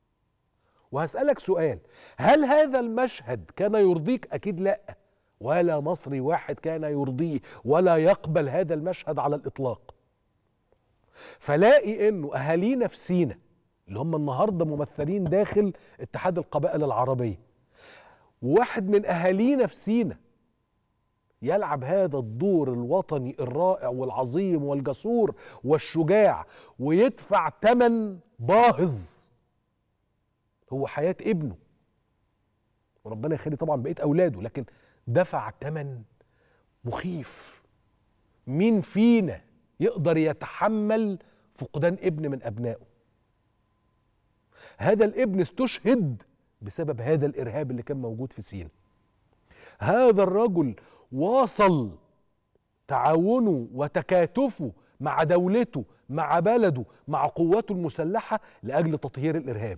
[SPEAKER 1] وهسألك سؤال هل هذا المشهد كان يرضيك أكيد لا ولا مصري واحد كان يرضيه ولا يقبل هذا المشهد على الإطلاق فلاقي انه اهالينا في سينا اللي هم النهارده ممثلين داخل اتحاد القبائل العربيه واحد من اهالينا في سينا يلعب هذا الدور الوطني الرائع والعظيم والجسور والشجاع ويدفع ثمن باهظ هو حياة ابنه وربنا يخلي طبعا بقية أولاده لكن دفع ثمن مخيف مين فينا يقدر يتحمل فقدان ابن من أبنائه هذا الابن استشهد بسبب هذا الإرهاب اللي كان موجود في سينا هذا الرجل واصل تعاونه وتكاتفه مع دولته مع بلده مع قواته المسلحة لأجل تطهير الإرهاب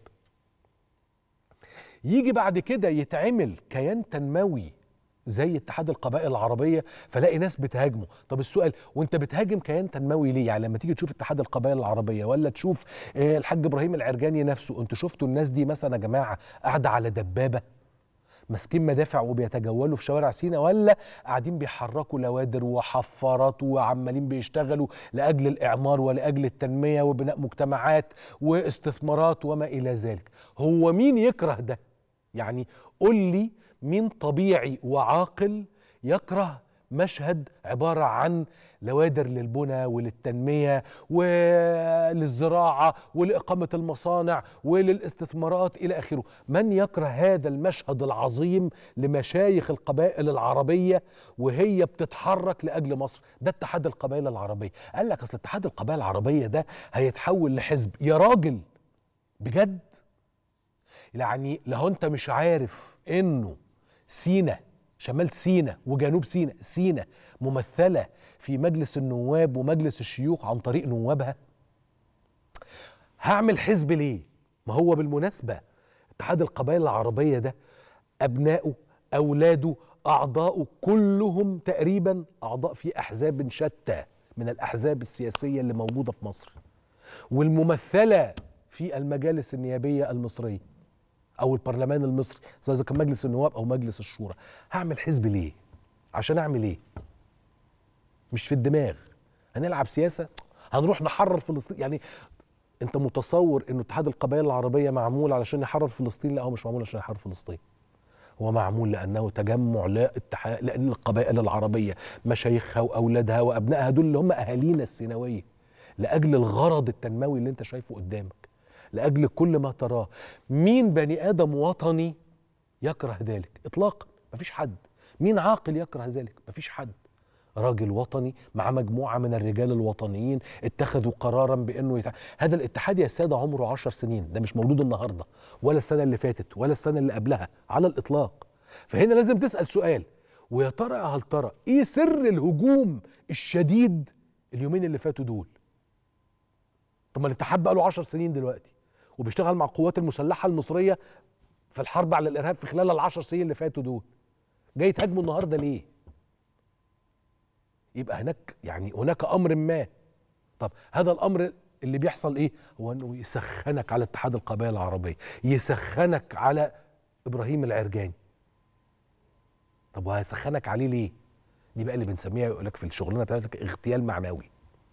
[SPEAKER 1] يجي بعد كده يتعمل كيان تنموي زي اتحاد القبائل العربية فلاقي ناس بتهاجمه طب السؤال وانت بتهاجم كيان تنموي ليه يعني لما تيجي تشوف اتحاد القبائل العربية ولا تشوف آه، الحاج ابراهيم العرجاني نفسه انتوا شفتوا الناس دي مثلا يا جماعة قاعدة على دبابة ماسكين مدافع وبيتجولوا في شوارع سينا ولا قاعدين بيحركوا لوادر وحفارات وعمالين بيشتغلوا لاجل الاعمار ولاجل التنميه وبناء مجتمعات واستثمارات وما الى ذلك هو مين يكره ده يعني قل لي مين طبيعي وعاقل يكره مشهد عبارة عن لوادر للبنى وللتنمية وللزراعة ولإقامة المصانع وللاستثمارات إلى آخره من يكره هذا المشهد العظيم لمشايخ القبائل العربية وهي بتتحرك لأجل مصر ده اتحاد القبائل العربية قال لك أصل اتحاد القبائل العربية ده هيتحول لحزب يا راجل بجد يعني لو انت مش عارف انه سينا شمال سينا وجنوب سينا سينا ممثلة في مجلس النواب ومجلس الشيوخ عن طريق نوابها هعمل حزب ليه ما هو بالمناسبة اتحاد القبائل العربية ده أبنائه أولاده أعضاؤه كلهم تقريبا أعضاء في أحزاب شتى من الأحزاب السياسية اللي موجودة في مصر والممثله في المجالس النيابيه المصريه او البرلمان المصري سواء إذا كان مجلس النواب او مجلس الشورى هعمل حزب ليه عشان اعمل ايه مش في الدماغ هنلعب سياسه هنروح نحرر فلسطين يعني انت متصور ان اتحاد القبائل العربيه معمول علشان يحرر فلسطين لا هو مش معمول عشان يحرر فلسطين هو معمول لانه تجمع لا اتحاد لان القبائل العربيه مشايخها واولادها وابنائها دول اللي هم اهالينا السينويه لاجل الغرض التنموي اللي انت شايفه قدامك لاجل كل ما تراه مين بني ادم وطني يكره ذلك اطلاقا مفيش حد مين عاقل يكره ذلك مفيش حد راجل وطني مع مجموعة من الرجال الوطنيين اتخذوا قرارا بأنه يتع... هذا الاتحاد يا سادة عمره عشر سنين ده مش مولود النهاردة ولا السنة اللي فاتت ولا السنة اللي قبلها على الإطلاق فهنا لازم تسأل سؤال ويا ترى يا هل ترى ايه سر الهجوم الشديد اليومين اللي فاتوا دول طب ما الاتحاد بقى له 10 سنين دلوقتي وبيشتغل مع القوات المسلحه المصريه في الحرب على الارهاب في خلال العشر سنين اللي فاتوا دول جاي تهاجموا النهارده ليه يبقى هناك يعني هناك امر ما طب هذا الامر اللي بيحصل ايه هو انه يسخنك على اتحاد القبائل العربيه يسخنك على ابراهيم العرجاني طب وهيسخنك عليه ليه دي بقى اللي بنسميها يقول لك في الشغلانه بتاعتك اغتيال معنوي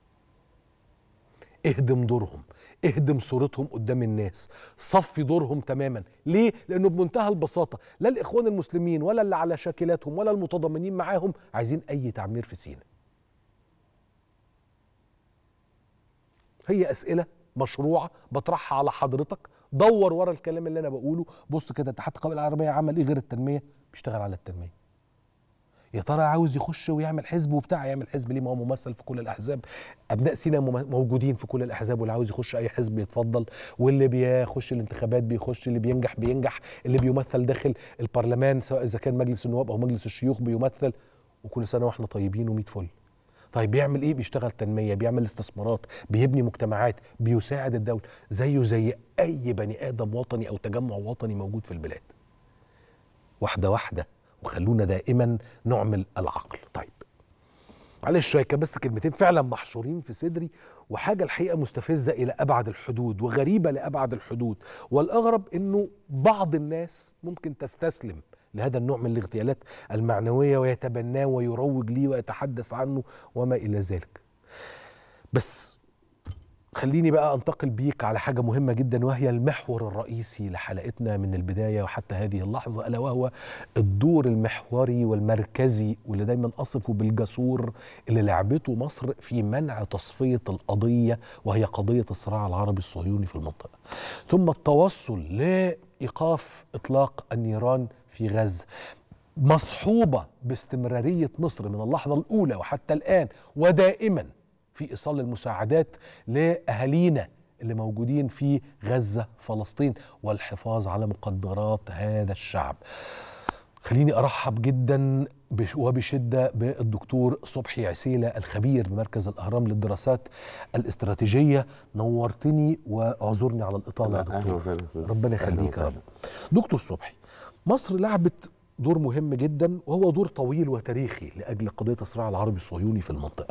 [SPEAKER 1] اهدم دورهم اهدم صورتهم قدام الناس صفي دورهم تماما ليه لانه بمنتهى البساطه لا الاخوان المسلمين ولا اللي على شاكلاتهم ولا المتضامنين معاهم عايزين اي تعمير في سيناء هي اسئله مشروعه بطرحها على حضرتك دور ورا الكلام اللي انا بقوله بص كده اتحاد القبائل العربيه عمل ايه غير التنميه بيشتغل على التنميه يا ترى عاوز يخش ويعمل حزب وبتاع يعمل حزب ليه ما هو ممثل في كل الاحزاب ابناء سينا مم- موجودين في كل الاحزاب واللي عاوز يخش اي حزب يتفضل واللي بيخش الانتخابات بيخش اللي بينجح بينجح اللي بيمثل داخل البرلمان سواء اذا كان مجلس النواب او مجلس الشيوخ بيمثل وكل سنه واحنا طيبين وميت فل طيب بيعمل ايه بيشتغل تنميه بيعمل استثمارات بيبني مجتمعات بيساعد الدوله زيه زي اي بني ادم وطني او تجمع وطني موجود في البلاد واحده واحده وخلونا دائما نعمل العقل طيب معلش شويه كان بس كلمتين فعلا محشورين في صدري وحاجه الحقيقه مستفزه الى ابعد الحدود وغريبه لابعد الحدود والاغرب انه بعض الناس ممكن تستسلم لهذا النوع من الاغتيالات المعنويه ويتبناه ويروج ليه ويتحدث عنه وما الى ذلك بس خليني بقى انتقل بيك على حاجه مهمه جدا وهي المحور الرئيسي لحلقتنا من البدايه وحتى هذه اللحظه الا وهو الدور المحوري والمركزي واللي دايما اصفه بالجسور اللي لعبته مصر في منع تصفيه القضيه وهي قضيه الصراع العربي الصهيوني في المنطقه ثم التوصل لايقاف اطلاق النيران في غزه مصحوبه باستمراريه مصر من اللحظه الاولى وحتى الان ودائما في ايصال المساعدات لاهالينا اللي موجودين في غزه فلسطين والحفاظ على مقدرات هذا الشعب. خليني ارحب جدا بش- وبشده بالدكتور صبحي عسيله الخبير بمركز الاهرام للدراسات الاستراتيجيه نورتني واعذرني على الاطاله يا
[SPEAKER 7] اهلا
[SPEAKER 1] دكتور
[SPEAKER 7] وسهلا استاذ
[SPEAKER 1] ربنا
[SPEAKER 7] أهلاً
[SPEAKER 1] يخليك يا
[SPEAKER 7] وسهلاً.
[SPEAKER 1] رب دكتور صبحي مصر لعبت دور مهم جدا وهو دور طويل وتاريخي لاجل قضيه الصراع العربي الصهيوني في المنطقه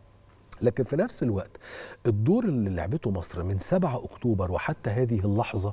[SPEAKER 1] لكن في نفس الوقت الدور اللي لعبته مصر من 7 اكتوبر وحتى هذه اللحظه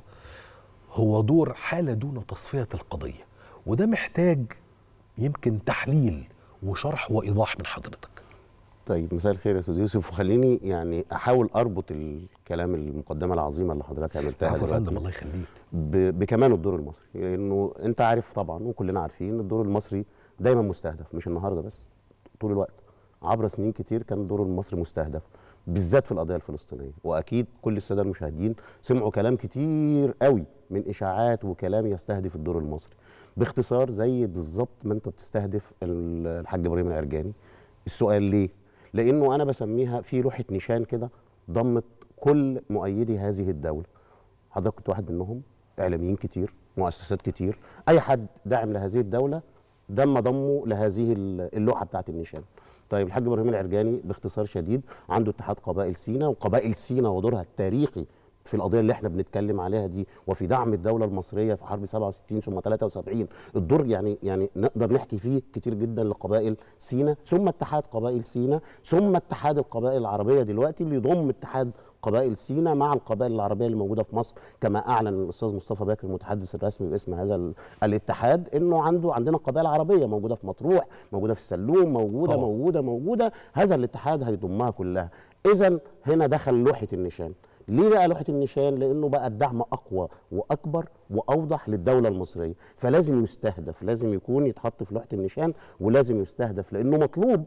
[SPEAKER 1] هو دور حاله دون تصفيه القضيه وده محتاج يمكن تحليل وشرح وايضاح من حضرتك
[SPEAKER 7] طيب مساء الخير يا استاذ يوسف وخليني يعني احاول اربط الكلام المقدمه العظيمه اللي حضرتك عملتها
[SPEAKER 1] عفوا يا فندم
[SPEAKER 7] دلوقتي
[SPEAKER 1] الله يخليك
[SPEAKER 7] ب- بكمان الدور المصري لانه انت عارف طبعا وكلنا عارفين الدور المصري دايما مستهدف مش النهارده بس طول الوقت عبر سنين كتير كان الدور المصري مستهدف بالذات في القضيه الفلسطينيه واكيد كل الساده المشاهدين سمعوا كلام كتير قوي من اشاعات وكلام يستهدف الدور المصري باختصار زي بالظبط ما انت بتستهدف ال- الحاج ابراهيم العرجاني السؤال ليه لانه انا بسميها في لوحه نشان كده ضمت كل مؤيدي هذه الدوله حضرتك كنت واحد منهم اعلاميين كتير مؤسسات كتير اي حد داعم لهذه الدوله دم ضمه لهذه اللوحه بتاعت النشان طيب الحاج ابراهيم العرجاني باختصار شديد عنده اتحاد قبائل سينا وقبائل سينا ودورها التاريخي في القضيه اللي احنا بنتكلم عليها دي وفي دعم الدوله المصريه في حرب 67 ثم 73 الدور يعني يعني نقدر نحكي فيه كتير جدا لقبائل سينا ثم اتحاد قبائل سينا ثم اتحاد القبائل العربيه دلوقتي اللي يضم اتحاد قبائل سينا مع القبائل العربيه اللي موجوده في مصر كما اعلن الاستاذ مصطفى باكر المتحدث الرسمي باسم هذا ال- الاتحاد انه عنده عندنا قبائل عربيه موجوده في مطروح موجوده في السلوم موجوده
[SPEAKER 1] طبعا.
[SPEAKER 7] موجوده موجوده هذا الاتحاد هيضمها كلها اذا هنا دخل لوحه النشان ليه بقى لوحه النشان لانه بقى الدعم اقوى واكبر واوضح للدوله المصريه فلازم يستهدف لازم يكون يتحط في لوحه النشان ولازم يستهدف لانه مطلوب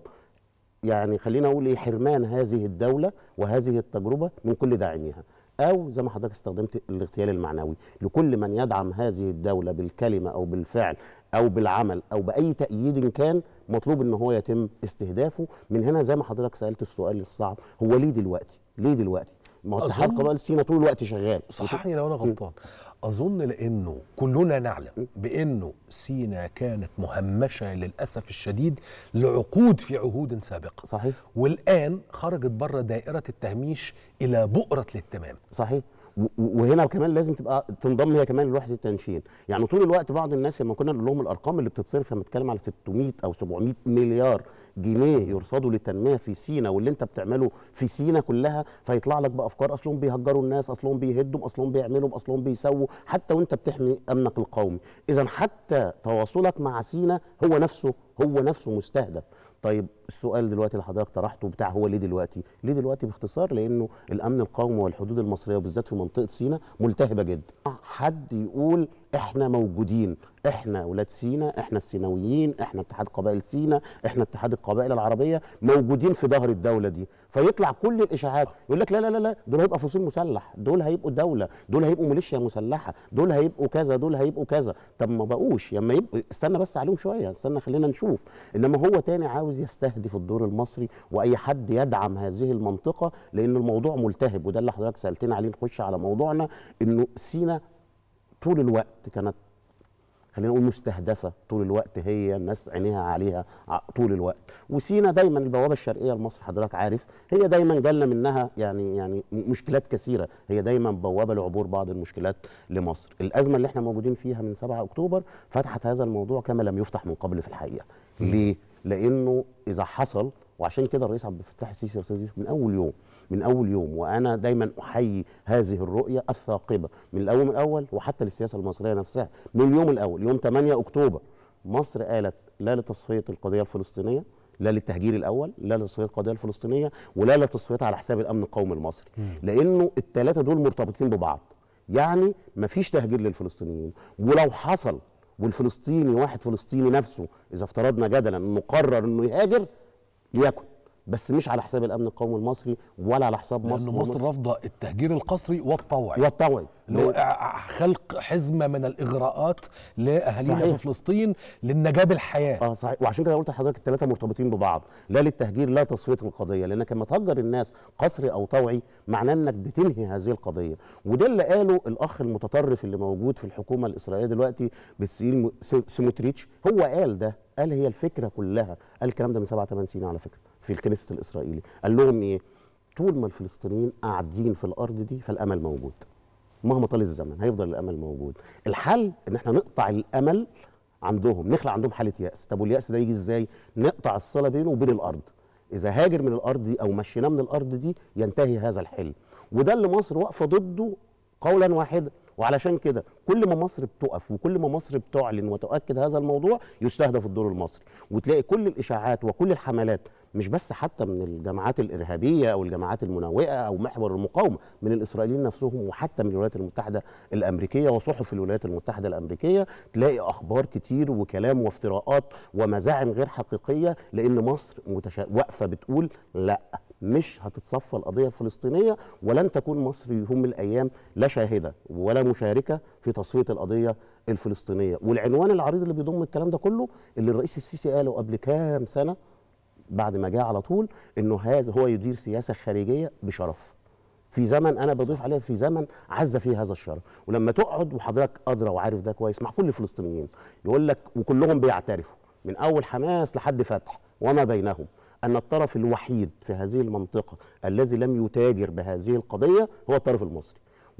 [SPEAKER 7] يعني خلينا اقول ايه حرمان هذه الدوله وهذه التجربه من كل داعميها او زي ما حضرتك استخدمت الاغتيال المعنوي لكل من يدعم هذه الدوله بالكلمه او بالفعل او بالعمل او باي تأييد كان مطلوب ان هو يتم استهدافه من هنا زي ما حضرتك سالت السؤال الصعب هو ليه دلوقتي ليه دلوقتي ما هو اتحاد
[SPEAKER 1] أظن-
[SPEAKER 7] قبائل سينا طول الوقت شغال
[SPEAKER 1] صححني لو انا غلطان اظن لانه كلنا نعلم بانه سينا كانت مهمشه للاسف الشديد لعقود في عهود سابقه
[SPEAKER 7] صحيح
[SPEAKER 1] والان خرجت بره دائره التهميش الى بؤره الاهتمام
[SPEAKER 7] صحيح و- و- وهنا كمان لازم تبقى تنضم هي كمان لوحده التنشين يعني طول الوقت بعض الناس لما كنا نقول لهم الارقام اللي بتتصرف لما بتتكلم على 600 او 700 مليار جنيه يرصدوا للتنميه في سينا واللي انت بتعمله في سينا كلها فيطلع لك بافكار اصلهم بيهجروا الناس اصلهم بيهدوا اصلهم بيعملوا اصلهم بيسووا حتى وانت بتحمي امنك القومي اذا حتى تواصلك مع سينا هو نفسه هو نفسه مستهدف طيب السؤال دلوقتي اللي حضرتك طرحته بتاع هو ليه دلوقتي؟ ليه دلوقتي باختصار؟ لانه الامن القومي والحدود المصريه وبالذات في منطقه سينا ملتهبه جدا. حد يقول احنا موجودين، احنا ولاد سينا، احنا السيناويين، احنا اتحاد قبائل سينا، احنا اتحاد القبائل العربيه موجودين في ظهر الدوله دي، فيطلع كل الاشاعات يقول لك لا لا لا لا دول هيبقى فصيل مسلح، دول هيبقوا دوله، دول هيبقوا ميليشيا مسلحه، دول هيبقوا كذا، دول هيبقوا كذا، طب ما بقوش لما يبقوا استنى بس عليهم شويه، استنى خلينا نشوف، انما هو تاني عاوز يستهدف الدور المصري واي حد يدعم هذه المنطقه لان الموضوع ملتهب وده اللي حضرتك سالتني عليه نخش على موضوعنا انه سينا طول الوقت كانت خلينا نقول مستهدفه طول الوقت هي الناس عينيها عليها ع- طول الوقت وسينا دايما البوابه الشرقيه لمصر حضرتك عارف هي دايما جالنا منها يعني يعني م- مشكلات كثيره هي دايما بوابه لعبور بعض المشكلات لمصر الازمه اللي احنا موجودين فيها من 7 اكتوبر فتحت هذا الموضوع كما لم يفتح من قبل في الحقيقه ليه لانه اذا حصل وعشان كده الرئيس عبد الفتاح السيسي يا استاذ يوسف من اول يوم من اول يوم وانا دايما احيي هذه الرؤيه الثاقبه من الاول من الاول وحتى للسياسه المصريه نفسها من اليوم الاول يوم 8 اكتوبر مصر قالت لا لتصفيه القضيه الفلسطينيه لا للتهجير الاول لا لتصفيه القضيه الفلسطينيه ولا لتصفيتها على حساب الامن القومي المصري لانه الثلاثه دول مرتبطين ببعض يعني مفيش تهجير للفلسطينيين ولو حصل والفلسطيني واحد فلسطيني نفسه اذا افترضنا جدلا انه قرر انه يهاجر ليكن بس مش على حساب الامن القومي المصري ولا على حساب مصر
[SPEAKER 1] لأن مصر رافضة التهجير القسري والطوعي
[SPEAKER 7] والطوعي
[SPEAKER 1] اللي هو إع- خلق حزمة من الإغراءات لأهالينا
[SPEAKER 7] صحيح.
[SPEAKER 1] في فلسطين للنجاة بالحياة
[SPEAKER 7] اه صحيح وعشان كده قلت لحضرتك الثلاثه مرتبطين ببعض لا للتهجير لا تصفيه القضيه لانك لما تهجر الناس قسري او طوعي معناه انك بتنهي هذه القضيه وده اللي قاله الاخ المتطرف اللي موجود في الحكومه الاسرائيليه دلوقتي بتسيل سموتريتش هو قال ده قال هي الفكره كلها قال الكلام ده من سبعة ثمان سنين على فكره في الكنيسة الاسرائيلي قال لهم ايه طول ما الفلسطينيين قاعدين في الارض دي فالامل موجود مهما طال الزمن هيفضل الامل موجود الحل ان احنا نقطع الامل عندهم نخلق عندهم حاله ياس طب والياس ده يجي ازاي نقطع الصله بينه وبين الارض اذا هاجر من الارض دي او مشيناه من الارض دي ينتهي هذا الحلم وده اللي مصر واقفه ضده قولا واحدا وعلشان كده كل ما مصر بتقف وكل ما مصر بتعلن وتؤكد هذا الموضوع يستهدف الدور المصري وتلاقي كل الاشاعات وكل الحملات مش بس حتى من الجماعات الارهابيه او الجماعات المنوئه او محور المقاومه من الاسرائيليين نفسهم وحتى من الولايات المتحده الامريكيه وصحف الولايات المتحده الامريكيه تلاقي اخبار كتير وكلام وافتراءات ومزاعم غير حقيقيه لان مصر متشا... واقفه بتقول لا مش هتتصفى القضيه الفلسطينيه ولن تكون مصر يوم من الايام لا شاهده ولا مشاركه في تصفيه القضيه الفلسطينيه والعنوان العريض اللي بيضم الكلام ده كله اللي الرئيس السيسي قاله قبل كام سنه بعد ما جاء على طول انه هذا هو يدير سياسه خارجيه بشرف في زمن انا بضيف عليه في زمن عز فيه هذا الشرف ولما تقعد وحضرتك ادرى وعارف ده كويس مع كل الفلسطينيين يقول لك وكلهم بيعترفوا من اول حماس لحد فتح وما بينهم ان الطرف الوحيد في هذه المنطقه الذي لم يتاجر بهذه القضيه هو الطرف المصري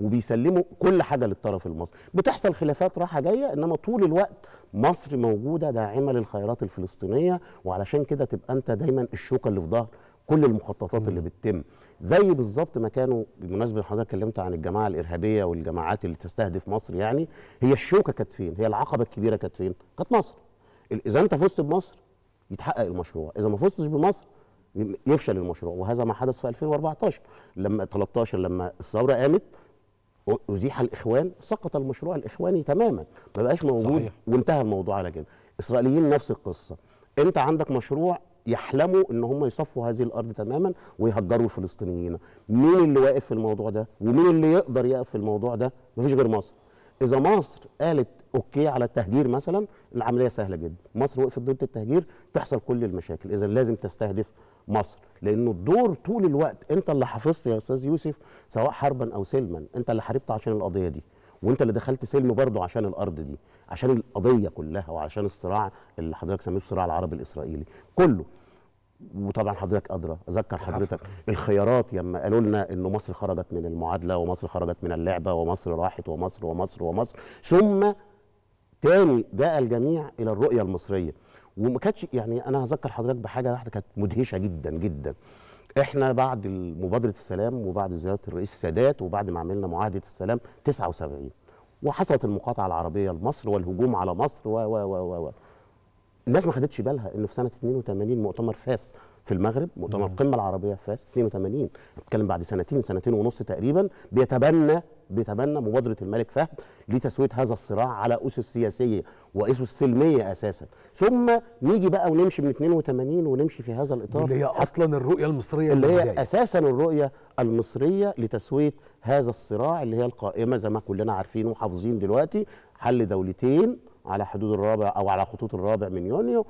[SPEAKER 7] وبيسلموا كل حاجه للطرف المصري بتحصل خلافات رايحه جايه انما طول الوقت مصر موجوده داعمه للخيارات الفلسطينيه وعلشان كده تبقى انت دايما الشوكه اللي في ظهر كل المخططات اللي بتتم زي بالظبط ما كانوا بالمناسبه حضرتك اتكلمت عن الجماعه الارهابيه والجماعات اللي تستهدف مصر يعني هي الشوكه كانت فين هي العقبه الكبيره كانت فين كانت مصر اذا انت فزت بمصر يتحقق المشروع اذا ما فزتش بمصر يفشل المشروع وهذا ما حدث في 2014 لما 13 لما الثوره قامت أزيح الإخوان سقط المشروع الإخواني تماما ما بقاش موجود
[SPEAKER 1] صحيح.
[SPEAKER 7] وانتهى الموضوع على كده إسرائيليين نفس القصة أنت عندك مشروع يحلموا ان هم يصفوا هذه الارض تماما ويهجروا الفلسطينيين مين اللي واقف في الموضوع ده ومين اللي يقدر يقف في الموضوع ده مفيش غير مصر اذا مصر قالت اوكي على التهجير مثلا العمليه سهله جدا مصر وقفت ضد التهجير تحصل كل المشاكل اذا لازم تستهدف مصر لانه الدور طول الوقت انت اللي حافظت يا استاذ يوسف سواء حربا او سلما انت اللي حاربت عشان القضيه دي وانت اللي دخلت سلم برضه عشان الارض دي عشان القضيه كلها وعشان الصراع اللي حضرتك سميه الصراع العربي الاسرائيلي كله وطبعا حضرتك ادرى اذكر حضرتك الخيارات لما قالوا لنا انه مصر خرجت من المعادله ومصر خرجت من اللعبه ومصر راحت ومصر ومصر ومصر ثم تاني جاء الجميع الى الرؤيه المصريه وما كانتش يعني انا هذكر حضرتك بحاجه واحده كانت مدهشه جدا جدا احنا بعد مبادره السلام وبعد زياره الرئيس السادات وبعد ما عملنا معاهده السلام 79 وحصلت المقاطعه العربيه لمصر والهجوم على مصر و و و و, و. الناس ما خدتش بالها انه في سنه 82 مؤتمر فاس في المغرب مؤتمر القمه العربيه في فاس 82 بتكلم بعد سنتين سنتين ونص تقريبا بيتبنى بيتبنى مبادره الملك فهد لتسويه هذا الصراع على اسس سياسيه واسس سلميه اساسا ثم نيجي بقى ونمشي من 82 ونمشي في هذا الاطار
[SPEAKER 1] اللي هي اصلا الرؤيه المصريه
[SPEAKER 7] اللي
[SPEAKER 1] من
[SPEAKER 7] هي
[SPEAKER 1] البداية.
[SPEAKER 7] اساسا الرؤيه المصريه لتسويه هذا الصراع اللي هي القائمه زي ما كلنا عارفين وحافظين دلوقتي حل دولتين على حدود الرابع او على خطوط الرابع من يونيو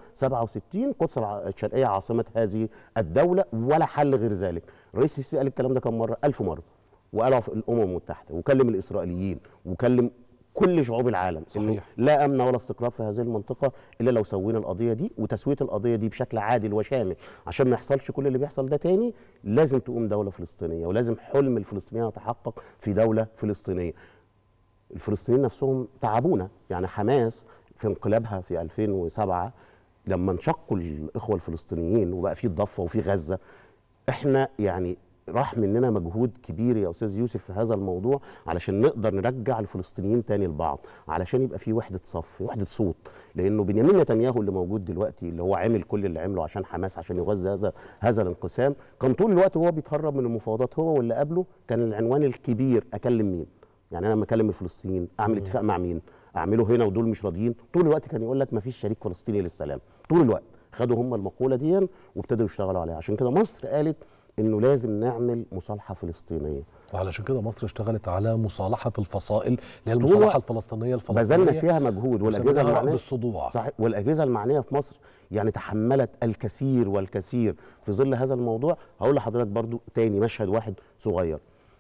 [SPEAKER 7] 67 قدس الع- الشرقيه عاصمه هذه الدوله ولا حل غير ذلك الرئيس السيسي قال الكلام ده كم مره ألف مره وقالها في الامم المتحده وكلم الاسرائيليين وكلم كل شعوب العالم انه
[SPEAKER 1] صحيح.
[SPEAKER 7] لا امن ولا استقرار في هذه المنطقه الا لو سوينا القضيه دي وتسويه القضيه دي بشكل عادل وشامل عشان ما يحصلش كل اللي بيحصل ده تاني لازم تقوم دوله فلسطينيه ولازم حلم الفلسطينيين يتحقق في دوله فلسطينيه الفلسطينيين نفسهم تعبونا يعني حماس في انقلابها في 2007 لما انشقوا الاخوه الفلسطينيين وبقى في الضفه وفي غزه احنا يعني راح مننا مجهود كبير يا استاذ يوسف في هذا الموضوع علشان نقدر نرجع الفلسطينيين تاني لبعض علشان يبقى في وحده صف وحده صوت لانه بنيامين نتنياهو اللي موجود دلوقتي اللي هو عامل كل اللي عمله عشان حماس عشان يغذي هذا هذا الانقسام كان طول الوقت هو بيتهرب من المفاوضات هو واللي قبله كان العنوان الكبير اكلم مين يعني انا لما اكلم الفلسطينيين اعمل اتفاق مع مين اعمله هنا ودول مش راضيين طول الوقت كان يقول لك ما فيش شريك فلسطيني للسلام طول الوقت خدوا هم المقوله دي وابتدوا يشتغلوا عليها عشان كده مصر قالت انه لازم نعمل مصالحه فلسطينيه
[SPEAKER 1] وعلشان كده مصر اشتغلت على مصالحه الفصائل اللي هي
[SPEAKER 7] طول
[SPEAKER 1] المصالحه
[SPEAKER 7] الوقت
[SPEAKER 1] الفلسطينيه الفلسطينيه
[SPEAKER 7] بذلنا فيها مجهود والاجهزه
[SPEAKER 1] وسميناها رأب
[SPEAKER 7] المعنيه
[SPEAKER 1] الصدوع
[SPEAKER 7] صحيح والاجهزه المعنيه في مصر يعني تحملت الكثير والكثير في ظل هذا الموضوع هقول لحضرتك برضو تاني مشهد واحد صغير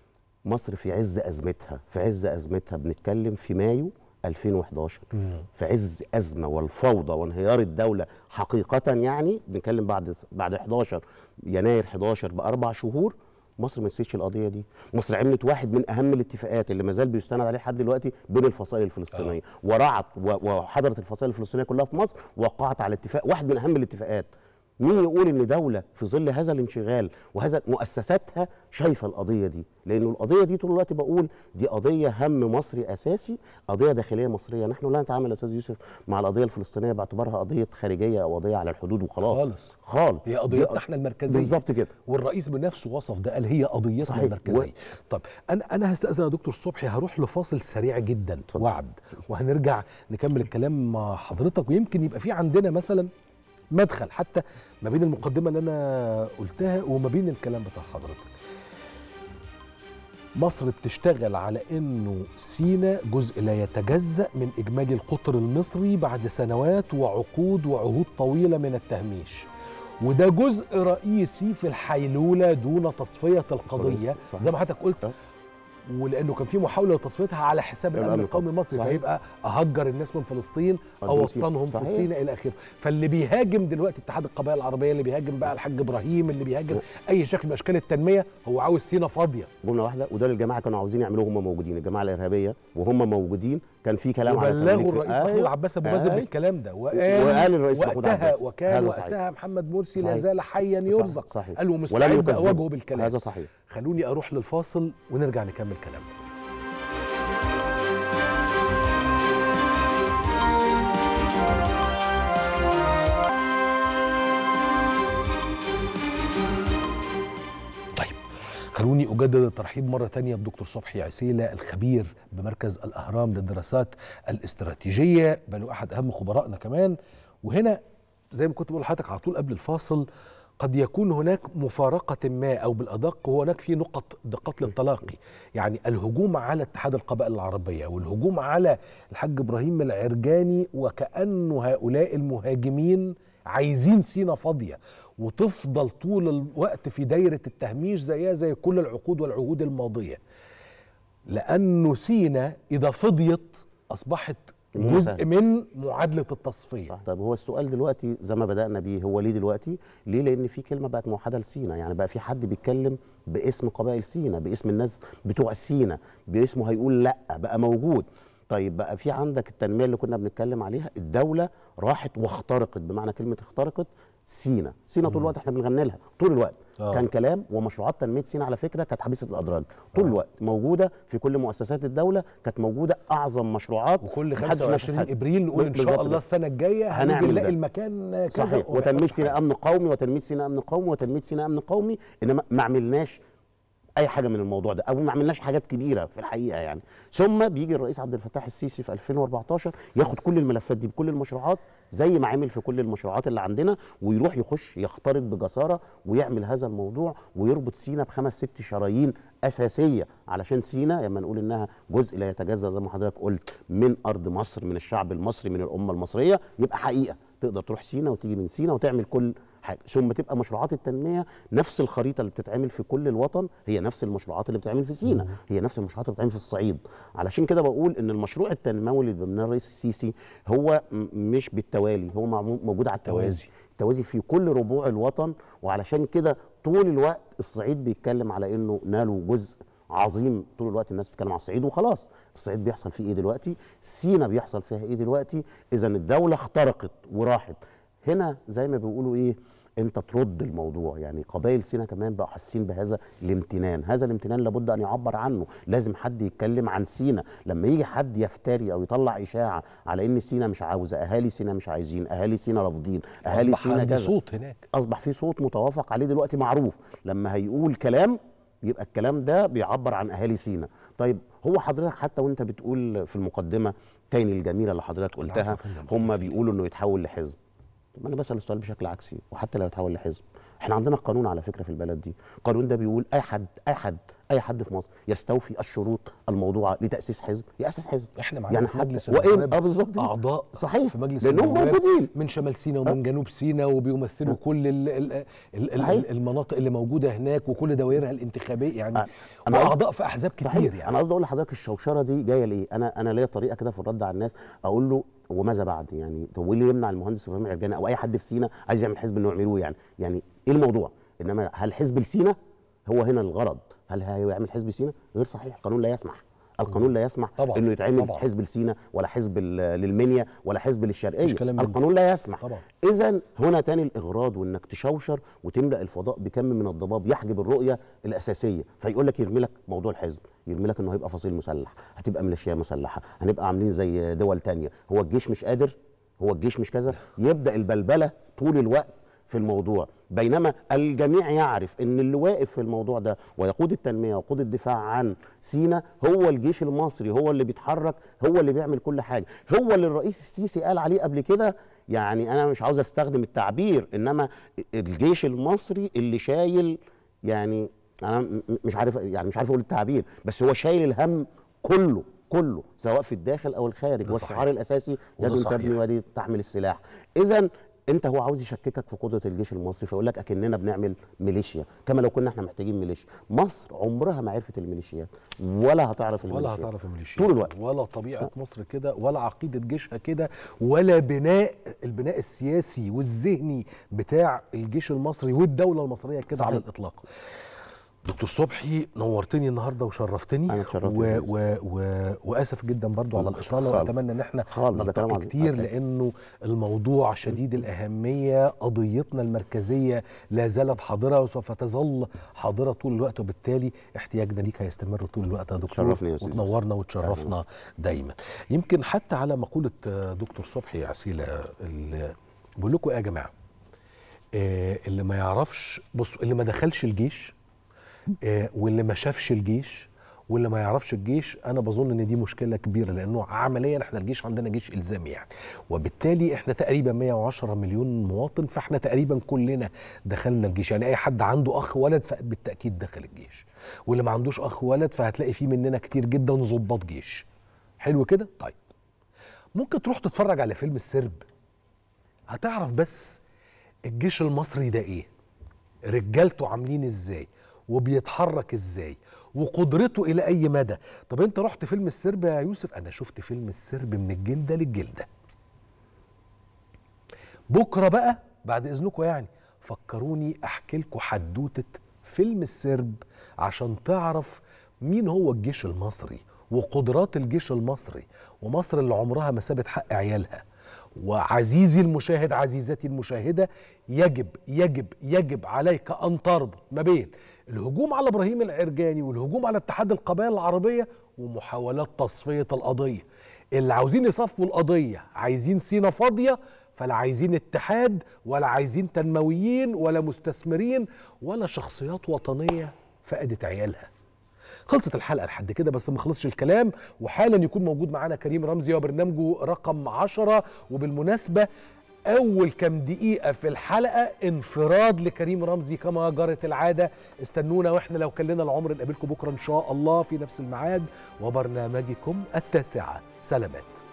[SPEAKER 7] مصر في عز ازمتها في عز ازمتها بنتكلم في مايو 2011 في عز ازمه والفوضى وانهيار الدوله حقيقه يعني بنتكلم بعد بعد 11 يناير 11 باربع شهور مصر ما نسيتش القضيه دي مصر عملت واحد من اهم الاتفاقات اللي ما زال بيستند عليه لحد دلوقتي بين الفصائل الفلسطينيه آه. ورعت و- وحضرت الفصائل الفلسطينيه كلها في مصر ووقعت على اتفاق واحد من اهم الاتفاقات مين يقول ان دوله في ظل هذا الانشغال وهذا مؤسساتها شايفه القضيه دي لانه القضيه دي طول الوقت بقول دي قضيه هم مصري اساسي قضيه داخليه مصريه نحن لا نتعامل يا استاذ يوسف مع القضيه الفلسطينيه باعتبارها قضيه خارجيه او قضيه على الحدود وخلاص
[SPEAKER 1] خالص.
[SPEAKER 7] خالص
[SPEAKER 1] هي
[SPEAKER 7] دي
[SPEAKER 1] قضيتنا
[SPEAKER 7] ق-
[SPEAKER 1] احنا المركزيه
[SPEAKER 7] بالظبط كده
[SPEAKER 1] والرئيس بنفسه وصف ده قال هي قضيتنا
[SPEAKER 7] صحيح.
[SPEAKER 1] المركزيه طب انا انا هستاذن يا دكتور صبحي هروح لفاصل سريع جدا
[SPEAKER 7] اتفضل.
[SPEAKER 1] وعد وهنرجع نكمل الكلام مع حضرتك ويمكن يبقى في عندنا مثلا مدخل حتى ما بين المقدمه اللي انا قلتها وما بين الكلام بتاع حضرتك مصر بتشتغل على انه سينا جزء لا يتجزا من اجمالي القطر المصري بعد سنوات وعقود وعهود طويله من التهميش وده جزء رئيسي في الحيلوله دون تصفيه القضيه
[SPEAKER 7] صحيح.
[SPEAKER 1] زي ما حضرتك قلت
[SPEAKER 7] أه.
[SPEAKER 1] ولانه كان في محاوله لتصفيتها على حساب الامن
[SPEAKER 7] الأمن
[SPEAKER 1] القومي المصري
[SPEAKER 7] صحيح.
[SPEAKER 1] فيبقى اهجر الناس من فلسطين
[SPEAKER 7] أوديهم
[SPEAKER 1] اوطنهم في
[SPEAKER 7] صحيح.
[SPEAKER 1] سيناء الى اخره فاللي بيهاجم دلوقتي اتحاد القبائل العربيه اللي بيهاجم بقى الحاج ابراهيم اللي بيهاجم اي شكل من اشكال التنميه هو عاوز سينا فاضيه
[SPEAKER 7] جمله واحده وده اللي الجماعه كانوا عاوزين يعملوه هم موجودين الجماعه الارهابيه وهم موجودين كان في كلام على
[SPEAKER 1] وبلغوا
[SPEAKER 7] تمليك-
[SPEAKER 1] الرئيس
[SPEAKER 7] أيوة.
[SPEAKER 1] محمود عباس ابو مازن
[SPEAKER 7] أيوة.
[SPEAKER 1] بالكلام ده وقال
[SPEAKER 7] وقال الرئيس محمود
[SPEAKER 1] وقتها
[SPEAKER 7] عباس.
[SPEAKER 1] وكان
[SPEAKER 7] هذا صحيح.
[SPEAKER 1] وقتها محمد مرسي لا
[SPEAKER 7] صحيح.
[SPEAKER 1] زال حيا يرزق
[SPEAKER 7] صحيح.
[SPEAKER 1] قال
[SPEAKER 7] ولم
[SPEAKER 1] ومستعد
[SPEAKER 7] يكذبه.
[SPEAKER 1] اواجهه بالكلام
[SPEAKER 7] هذا صحيح
[SPEAKER 1] خلوني اروح للفاصل ونرجع نكمل كلامنا طيب خلوني اجدد الترحيب مره تانية بدكتور صبحي عسيله الخبير بمركز الاهرام للدراسات الاستراتيجيه بل واحد اهم خبرائنا كمان وهنا زي ما كنت بقول لحضرتك على طول قبل الفاصل قد يكون هناك مفارقة ما أو بالأدق هناك في نقط دقات للتلاقي يعني الهجوم على اتحاد القبائل العربية والهجوم على الحاج إبراهيم العرجاني وكأنه هؤلاء المهاجمين عايزين سينا فاضية وتفضل طول الوقت في دايرة التهميش زيها زي كل العقود والعهود الماضية لأنه سينا إذا فضيت أصبحت جزء من معادلة التصفية
[SPEAKER 7] صح طيب هو السؤال دلوقتي زي ما بدانا بيه هو ليه دلوقتي؟ ليه؟ لان في كلمه بقت موحده لسينا يعني بقى في حد بيتكلم باسم قبائل سينا باسم الناس بتوع سينا باسمه هيقول لا بقى موجود طيب بقى في عندك التنميه اللي كنا بنتكلم عليها الدوله راحت واخترقت بمعنى كلمه اخترقت سينا سينا طول الوقت احنا بنغني لها طول الوقت
[SPEAKER 1] آه.
[SPEAKER 7] كان كلام ومشروعات تنميه سينا على فكره كانت حبيسه الادراج طول الوقت موجوده في كل مؤسسات الدوله كانت موجوده اعظم مشروعات
[SPEAKER 1] وكل
[SPEAKER 7] محدش نفذ
[SPEAKER 1] 25
[SPEAKER 7] حاجة.
[SPEAKER 1] ابريل نقول ان شاء
[SPEAKER 7] بالظبط
[SPEAKER 1] الله
[SPEAKER 7] كده.
[SPEAKER 1] السنه الجايه هنيجي
[SPEAKER 7] هنعمل
[SPEAKER 1] نلاقي
[SPEAKER 7] ده.
[SPEAKER 1] المكان كذا
[SPEAKER 7] صحيح
[SPEAKER 1] وما
[SPEAKER 7] وتنميه
[SPEAKER 1] يحصلش
[SPEAKER 7] سينا
[SPEAKER 1] حاجة.
[SPEAKER 7] امن قومي وتنميه سينا امن قومي وتنميه سينا امن قومي انما ما عملناش اي حاجه من الموضوع ده او ما عملناش حاجات كبيره في الحقيقه يعني ثم بيجي الرئيس عبد الفتاح السيسي في 2014 ياخد كل الملفات دي بكل المشروعات زي ما عمل في كل المشروعات اللي عندنا ويروح يخش يخترق بجساره ويعمل هذا الموضوع ويربط سينا بخمس ست شرايين اساسيه علشان سينا لما نقول انها جزء لا يتجزا زي ما حضرتك قلت من ارض مصر من الشعب المصري من الامه المصريه يبقى حقيقه تقدر تروح سينا وتيجي من سينا وتعمل كل حاجه ثم تبقى مشروعات التنميه نفس الخريطه اللي بتتعمل في كل الوطن هي نفس المشروعات اللي بتتعمل في سينا هي نفس المشروعات اللي بتتعمل في الصعيد علشان كده بقول ان المشروع التنموي اللي بيبناه الرئيس السيسي هو م- مش بالتوالي هو معمول- موجود على التوازي التوازي في كل ربوع الوطن وعلشان كده طول الوقت الصعيد بيتكلم على انه نالوا جزء عظيم طول الوقت الناس بتتكلم على الصعيد وخلاص الصعيد بيحصل فيه ايه دلوقتي سينا بيحصل فيها ايه دلوقتي اذا الدوله اخترقت وراحت هنا زي ما بيقولوا ايه انت ترد الموضوع يعني قبائل سينا كمان بقوا حاسين بهذا الامتنان هذا الامتنان لابد ان يعبر عنه لازم حد يتكلم عن سينا لما يجي حد يفتري او يطلع اشاعه على ان سينا مش عاوزه اهالي سينا مش عايزين اهالي سينا رافضين اهالي
[SPEAKER 1] أصبح
[SPEAKER 7] سينا
[SPEAKER 1] عندي
[SPEAKER 7] كذا
[SPEAKER 1] صوت هناك
[SPEAKER 7] اصبح في صوت متوافق عليه دلوقتي معروف لما هيقول كلام يبقى الكلام ده بيعبر عن اهالي سينا طيب هو حضرتك حتى وانت بتقول في المقدمه تاني الجميله اللي حضرتك قلتها
[SPEAKER 1] العفو يا فندم.
[SPEAKER 7] هم بيقولوا انه يتحول لحزب طب انا بسال السؤال بشكل عكسي وحتى لو يتحول لحزب احنا عندنا قانون على فكره في البلد دي القانون ده بيقول اي حد اي حد اي حد في مصر يستوفي الشروط الموضوعه لتاسيس حزب ياسس حزب
[SPEAKER 1] احنا معانا
[SPEAKER 7] يعني
[SPEAKER 1] في
[SPEAKER 7] حتى
[SPEAKER 1] مجلس
[SPEAKER 7] وإن
[SPEAKER 1] النواب
[SPEAKER 7] اه بالظبط
[SPEAKER 1] اعضاء
[SPEAKER 7] صحيح
[SPEAKER 1] في مجلس
[SPEAKER 7] لانهم
[SPEAKER 1] النواب
[SPEAKER 7] موجودين
[SPEAKER 1] من شمال سيناء ومن جنوب سيناء وبيمثلوا كل ال ال ال
[SPEAKER 7] صحيح.
[SPEAKER 1] ال المناطق اللي موجوده هناك وكل دوائرها الانتخابيه يعني
[SPEAKER 7] أه، أنا قصد-
[SPEAKER 1] واعضاء في احزاب كتير
[SPEAKER 7] صحيح
[SPEAKER 1] يعني
[SPEAKER 7] انا قصدي اقول لحضرتك الشوشره دي جايه ليه انا انا ليا طريقه كده في الرد على الناس اقول له وماذا بعد يعني طب وايه اللي يمنع المهندس ابراهيم العرجاني او اي حد في سينا عايز يعمل حزب انه يعملوه يعني يعني ايه الموضوع انما هل حزب لسينا هو هنا الغرض هل هيعمل حزب سينا غير صحيح القانون لا يسمح القانون لا يسمح
[SPEAKER 1] طبعاً،
[SPEAKER 7] انه يتعمل
[SPEAKER 1] طبعاً.
[SPEAKER 7] حزب لسينا ولا حزب ل- للمنيا ولا حزب للشرقيه
[SPEAKER 1] مش كلام من ده.
[SPEAKER 7] القانون لا يسمح
[SPEAKER 1] طبعاً.
[SPEAKER 7] اذا هنا تاني الاغراض وانك تشوشر وتملا الفضاء بكم من الضباب يحجب الرؤيه الاساسيه فيقول لك يرمي لك موضوع الحزب يرمي لك انه هيبقى فصيل مسلح هتبقى ميليشيا مسلحه هنبقى عاملين زي دول تانية هو الجيش مش قادر هو الجيش مش كذا يبدا البلبله طول الوقت في الموضوع بينما الجميع يعرف ان اللي واقف في الموضوع ده ويقود التنميه ويقود الدفاع عن سينا هو الجيش المصري هو اللي بيتحرك هو اللي بيعمل كل حاجه هو اللي الرئيس السيسي قال عليه قبل كده يعني انا مش عاوز استخدم التعبير انما الجيش المصري اللي شايل يعني انا م- مش عارف يعني مش عارف اقول التعبير بس هو شايل الهم كله كله سواء في الداخل او الخارج
[SPEAKER 1] ده
[SPEAKER 7] والشعار
[SPEAKER 1] صحيح.
[SPEAKER 7] الاساسي
[SPEAKER 1] وده
[SPEAKER 7] يد
[SPEAKER 1] صحيح.
[SPEAKER 7] تبني ويد تحمل السلاح اذا انت هو عاوز يشككك في قدره الجيش المصري فيقول لك اكننا بنعمل ميليشيا كما لو كنا احنا محتاجين ميليشيا مصر عمرها ما عرفت الميليشيات ولا هتعرف
[SPEAKER 1] ولا
[SPEAKER 7] الميليشيات
[SPEAKER 1] هتعرف الميليشيات
[SPEAKER 7] طول الوقت
[SPEAKER 1] ولا طبيعه مصر كده ولا عقيده جيشها كده ولا بناء البناء السياسي والذهني بتاع الجيش المصري والدوله المصريه كده على
[SPEAKER 7] صحيح.
[SPEAKER 1] الاطلاق دكتور صبحي نورتني النهارده وشرفتني
[SPEAKER 7] أنا اتشرفت
[SPEAKER 1] و...
[SPEAKER 7] يا
[SPEAKER 1] و... و... واسف جدا برضو على الاطاله
[SPEAKER 7] خالص.
[SPEAKER 1] واتمنى ان احنا
[SPEAKER 7] خالص، ده كلام
[SPEAKER 1] نلتقي
[SPEAKER 7] عظيم.
[SPEAKER 1] كتير
[SPEAKER 7] أوكي.
[SPEAKER 1] لانه الموضوع شديد الاهميه قضيتنا المركزيه لا زالت حاضره وسوف تظل حاضره طول الوقت وبالتالي احتياجنا ليك هيستمر طول الوقت يا دكتور
[SPEAKER 7] شرفني يا سيدي.
[SPEAKER 1] وتنورنا وتشرفنا دايما يمكن حتى على مقوله آه، دكتور صبحي عسيله ال- بقول لكم ايه يا جماعه آه، اللي ما يعرفش بصوا اللي ما دخلش الجيش آه، واللي ما شافش الجيش واللي ما يعرفش الجيش انا بظن ان دي مشكله كبيره لانه عمليا احنا الجيش عندنا جيش الزامي يعني وبالتالي احنا تقريبا 110 مليون مواطن فاحنا تقريبا كلنا دخلنا الجيش يعني اي حد عنده اخ ولد فبالتاكيد دخل الجيش واللي ما عندوش اخ ولد فهتلاقي فيه مننا كتير جدا ضباط جيش حلو كده طيب ممكن تروح تتفرج على فيلم السرب هتعرف بس الجيش المصري ده ايه رجالته عاملين ازاي وبيتحرك ازاي وقدرته الى اي مدى طب انت رحت فيلم السرب يا يوسف انا شفت فيلم السرب من الجلده للجلده بكره بقى بعد اذنكم يعني فكروني احكي لكم حدوته فيلم السرب عشان تعرف مين هو الجيش المصري وقدرات الجيش المصري ومصر اللي عمرها ما سابت حق عيالها وعزيزي المشاهد عزيزتي المشاهده يجب يجب يجب عليك ان تربط ما بين الهجوم على ابراهيم العرجاني والهجوم على اتحاد القبائل العربيه ومحاولات تصفيه القضيه اللي عاوزين يصفوا القضيه عايزين سينا فاضيه فلا عايزين اتحاد ولا عايزين تنمويين ولا مستثمرين ولا شخصيات وطنيه فقدت عيالها خلصت الحلقه لحد كده بس ما خلصش الكلام وحالا يكون موجود معانا كريم رمزي وبرنامجه رقم عشرة وبالمناسبه اول كام دقيقه في الحلقه انفراد لكريم رمزي كما جرت العاده استنونا واحنا لو كان لنا العمر نقابلكم بكره ان شاء الله في نفس الميعاد وبرنامجكم التاسعه سلامات